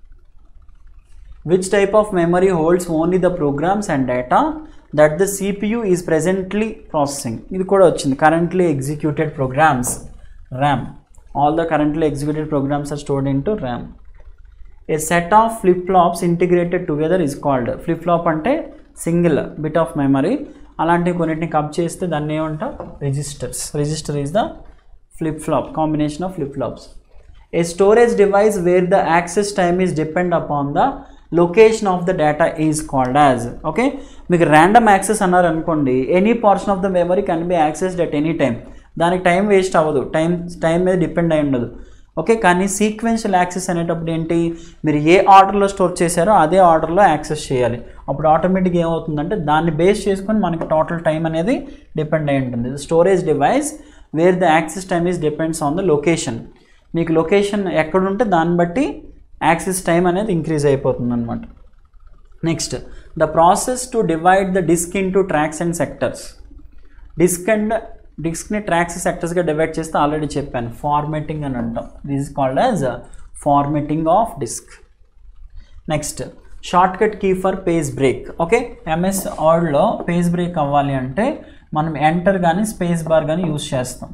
which type of memory holds only the programs and data that the CPU is presently processing ఇది కూడా వచ్చింది currently executed programs RAM all the currently executed programs are stored into RAM a set of flip flops integrated together is called flip flop అంటే సింగిల్ బిట్ ఆఫ్ మెమరీ అలాంటి కొన్నిటిని కప్ చేస్తే దాన్ని ఏమంటాం registers register is the flip flop combination of flip flops a storage device where the access time is depend upon the location of the data is called as okay మీకు ర్యాండమ్ యాక్సెస్ అన్నారు అనుకోండి any portion of the memory can be accessed at any time దానికి టైం వేస్ట్ అవ్వదు టైం టైం మీద డిపెండ్ అయి ఉండదు ఓకే కానీ సీక్వెన్షియల్ యాక్సెస్ అనేటప్పుడు ఏంటి మీరు ఏ ఆర్డర్లో స్టోర్ చేశారో అదే ఆర్డర్లో యాక్సెస్ చేయాలి అప్పుడు ఆటోమేటిక్గా ఏమవుతుందంటే దాన్ని బేస్ చేసుకొని మనకి టోటల్ టైం అనేది డిపెండ్ అయి ఉంటుంది storage device where the access time is depends on the location మీకు లొకేషన్ ఎక్కడుంటే దాన్ని బట్టి యాక్సెస్ టైం అనేది ఇంక్రీజ్ అయిపోతుంది అనమాట next the process to divide the disk into tracks and sectors disk and డిస్క్ని ట్రాక్స్ సెక్టర్స్గా డివైడ్ చేస్తే ఆల్రెడీ చెప్పాను ఫార్మేటింగ్ అని అంటాం this called as formatting of disk next shortcut key for page break okay MS ఆర్డ్లో పేజ్ బ్రేక్ అవ్వాలి అంటే మనం ఎంటర్ కానీ స్పేస్ బార్ కానీ యూస్ చేస్తాం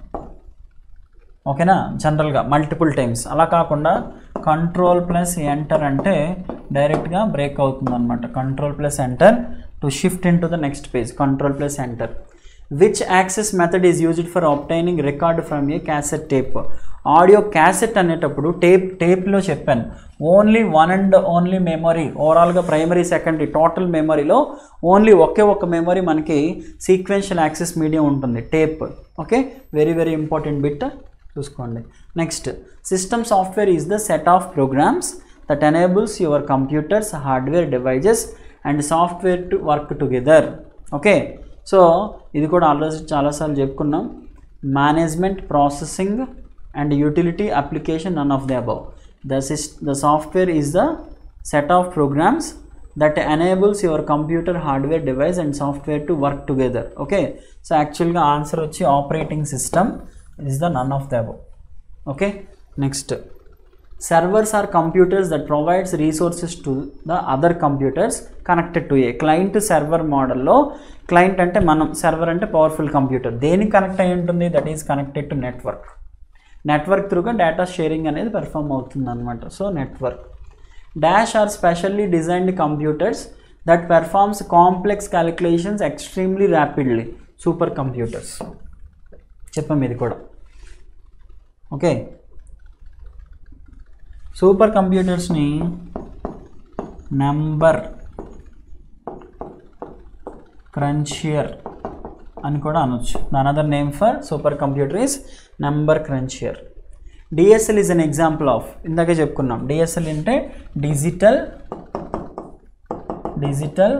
ఓకేనా జనరల్గా మల్టిపుల్ టైమ్స్ అలా కాకుండా కంట్రోల్ ప్లస్ ఎంటర్ అంటే డైరెక్ట్గా బ్రేక్ అవుతుంది అనమాట control plus enter to shift into the next page control plus enter which access method is used for obtaining record from a cassette tape audio cassette అనేటప్పుడు టేప్ టేప్లో చెప్పాను only one and only memory ఓవరాల్గా ప్రైమరీ సెకండరీ టోటల్ మెమరీలో ఓన్లీ ఒకే ఒక మెమరీ మనకి సీక్వెన్షియల్ యాక్సెస్ మీడియం ఉంటుంది tape okay very very important bit చూసుకోండి next system software is the set of programs that enables your computer's hardware devices and software to work together okay so ఇది కూడా ఆల్రెడీ చాలాసార్లు చెప్పుకున్నాం management processing and utility application none of the above the sys the software is the set of programs that enables your computer hardware device and software to work together okay so యాక్చువల్గా ఆన్సర్ వచ్చి operating system is the none of the above okay next servers are computers that provides resources to the other computers connected to a client server మోడల్లో క్లయింట్ అంటే మనం సర్వర్ అంటే పవర్ఫుల్ కంప్యూటర్ దేనికి కనెక్ట్ అయి ఉంటుంది that is connected to network network త్రూగా డేటా షేరింగ్ అనేది పెర్ఫామ్ అవుతుంది అనమాట so network dash are specially designed computers that performs complex calculations extremely rapidly supercomputers చెప్పాం ఇది కూడా ఓకే సూపర్ కంప్యూటర్స్ని నెంబర్ క్రంచియర్ అని కూడా అనొచ్చు another name for supercomputer is number cruncher DSL is an example of ఇందాకే చెప్పుకున్నాం డిఎస్ఎల్ అంటే digital digital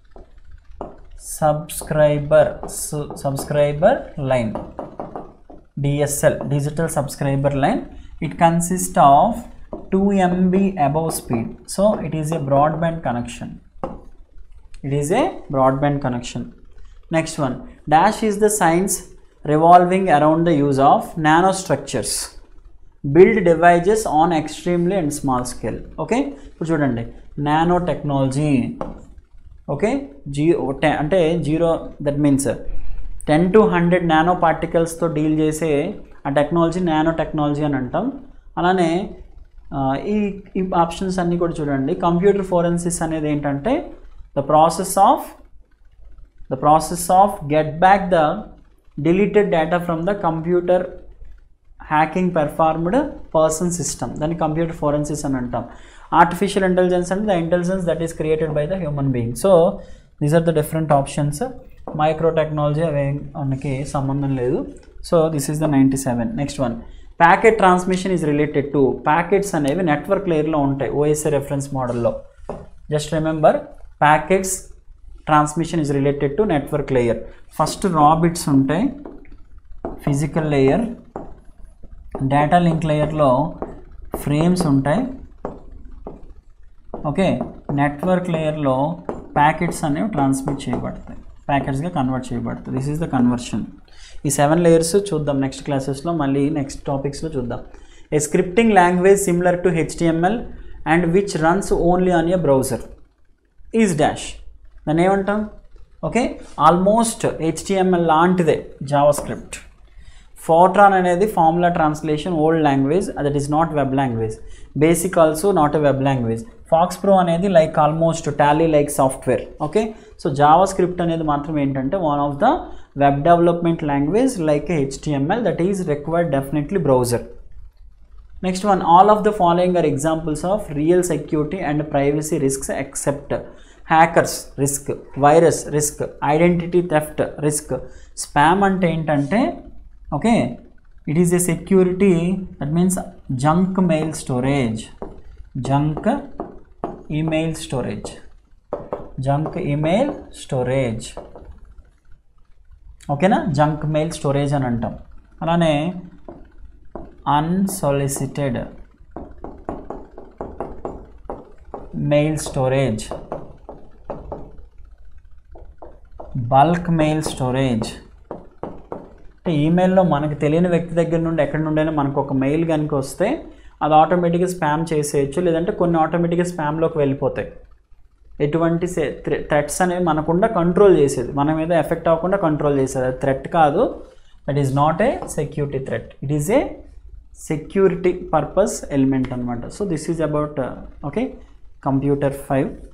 subscriber subscriber line DSL digital subscriber line it consists of 2 MB above speed so it is a broadband connection it is a broadband connection next one dash is the science revolving around the use of nanostructures build devices on extremely and small scale okay ఇప్పుడు చూడండి నానో టెక్నాలజీ ఓకే జీ అంటే zero that means ten to hundred nano పార్టికల్స్తో డీల్ చేసే ఆ టెక్నాలజీ నానో టెక్నాలజీ అని అంటాం అలానే ఆ, ఈ ఈ ఆప్షన్స్ అన్నీ కూడా చూడండి కంప్యూటర్ ఫోరెన్సిస్ అనేది ఏంటంటే the process of the process of get back the deleted data from the computer hacking performed person system దాన్ని కంప్యూటర్ ఫోరెన్సిస్ అని అంటాం ఆర్టిఫిషియల్ ఇంటెలిజెన్స్ అంటే the intelligence that is created by the human being so these are the different options micro technology అవి మనకి సంబంధం లేదు so this is the ninety seven next one packet transmission is related to packets అనేవి నెట్వర్క్ లేయర్లో ఉంటాయి ఓఎస్ఏ రెఫరెన్స్ మోడల్లో just remember packets transmission is related to network layer first raw bits ఉంటాయి ఫిజికల్ లేయర్ డేటా లింక్ లేయర్లో ఫ్రేమ్స్ ఉంటాయి ఓకే నెట్వర్క్ లేయర్లో ప్యాకెట్స్ అనేవి ట్రాన్స్మిట్ చేయబడతాయి ప్యాకెట్స్గా కన్వర్ట్ చేయబడతాయి దిస్ ఈజ్ ద కన్వర్షన్ ఈ సెవెన్ లేయర్స్ చూద్దాం నెక్స్ట్ క్లాసెస్లో మళ్ళీ నెక్స్ట్ టాపిక్స్లో చూద్దాం a scripting language similar to HTML and which runs only on a browser is dash దాన్ని ఏమంటాం ఓకే ఆల్మోస్ట్ హెచ్టిఎంఎల్ లాంటిదే జావా స్క్రిప్ట్ ఫోర్ట్రాన్ అనేది formula translation old language that is not web language BASIC also not a web language FoxPro అనేది like almost Tally like software okay so JavaScript అనేది మాత్రం ఏంటంటే one of the web development language like HTML that is required definitely browser next one all of the following are examples of real security and privacy risks except hackers risk virus risk identity theft risk spam అంటే ఏంటంటే okay it is a security that means junk mail storage junk email storage junk email storage ఓకేనా జంక్ మెయిల్ స్టోరేజ్ అని అంటాం అలానే unsolicited mail storage bulk mail storage అంటే ఈమెయిల్లో మనకు తెలియని వ్యక్తి దగ్గర నుండి ఎక్కడి నుండైనా మనకు ఒక మెయిల్ కనుక వస్తే అది ఆటోమేటిక్గా స్పామ్ చేసేయచ్చు లేదంటే కొన్ని ఆటోమేటిక్గా స్పామ్లోకి వెళ్ళిపోతాయి ఎటువంటి థ్రెట్స్ అనేవి మనకుండా కంట్రోల్ చేసేది మన మీద ఎఫెక్ట్ అవ్వకుండా కంట్రోల్ చేసేది అది థ్రెట్ కాదు that is not a security threat it is a security purpose element అనమాట so this is about okay computer five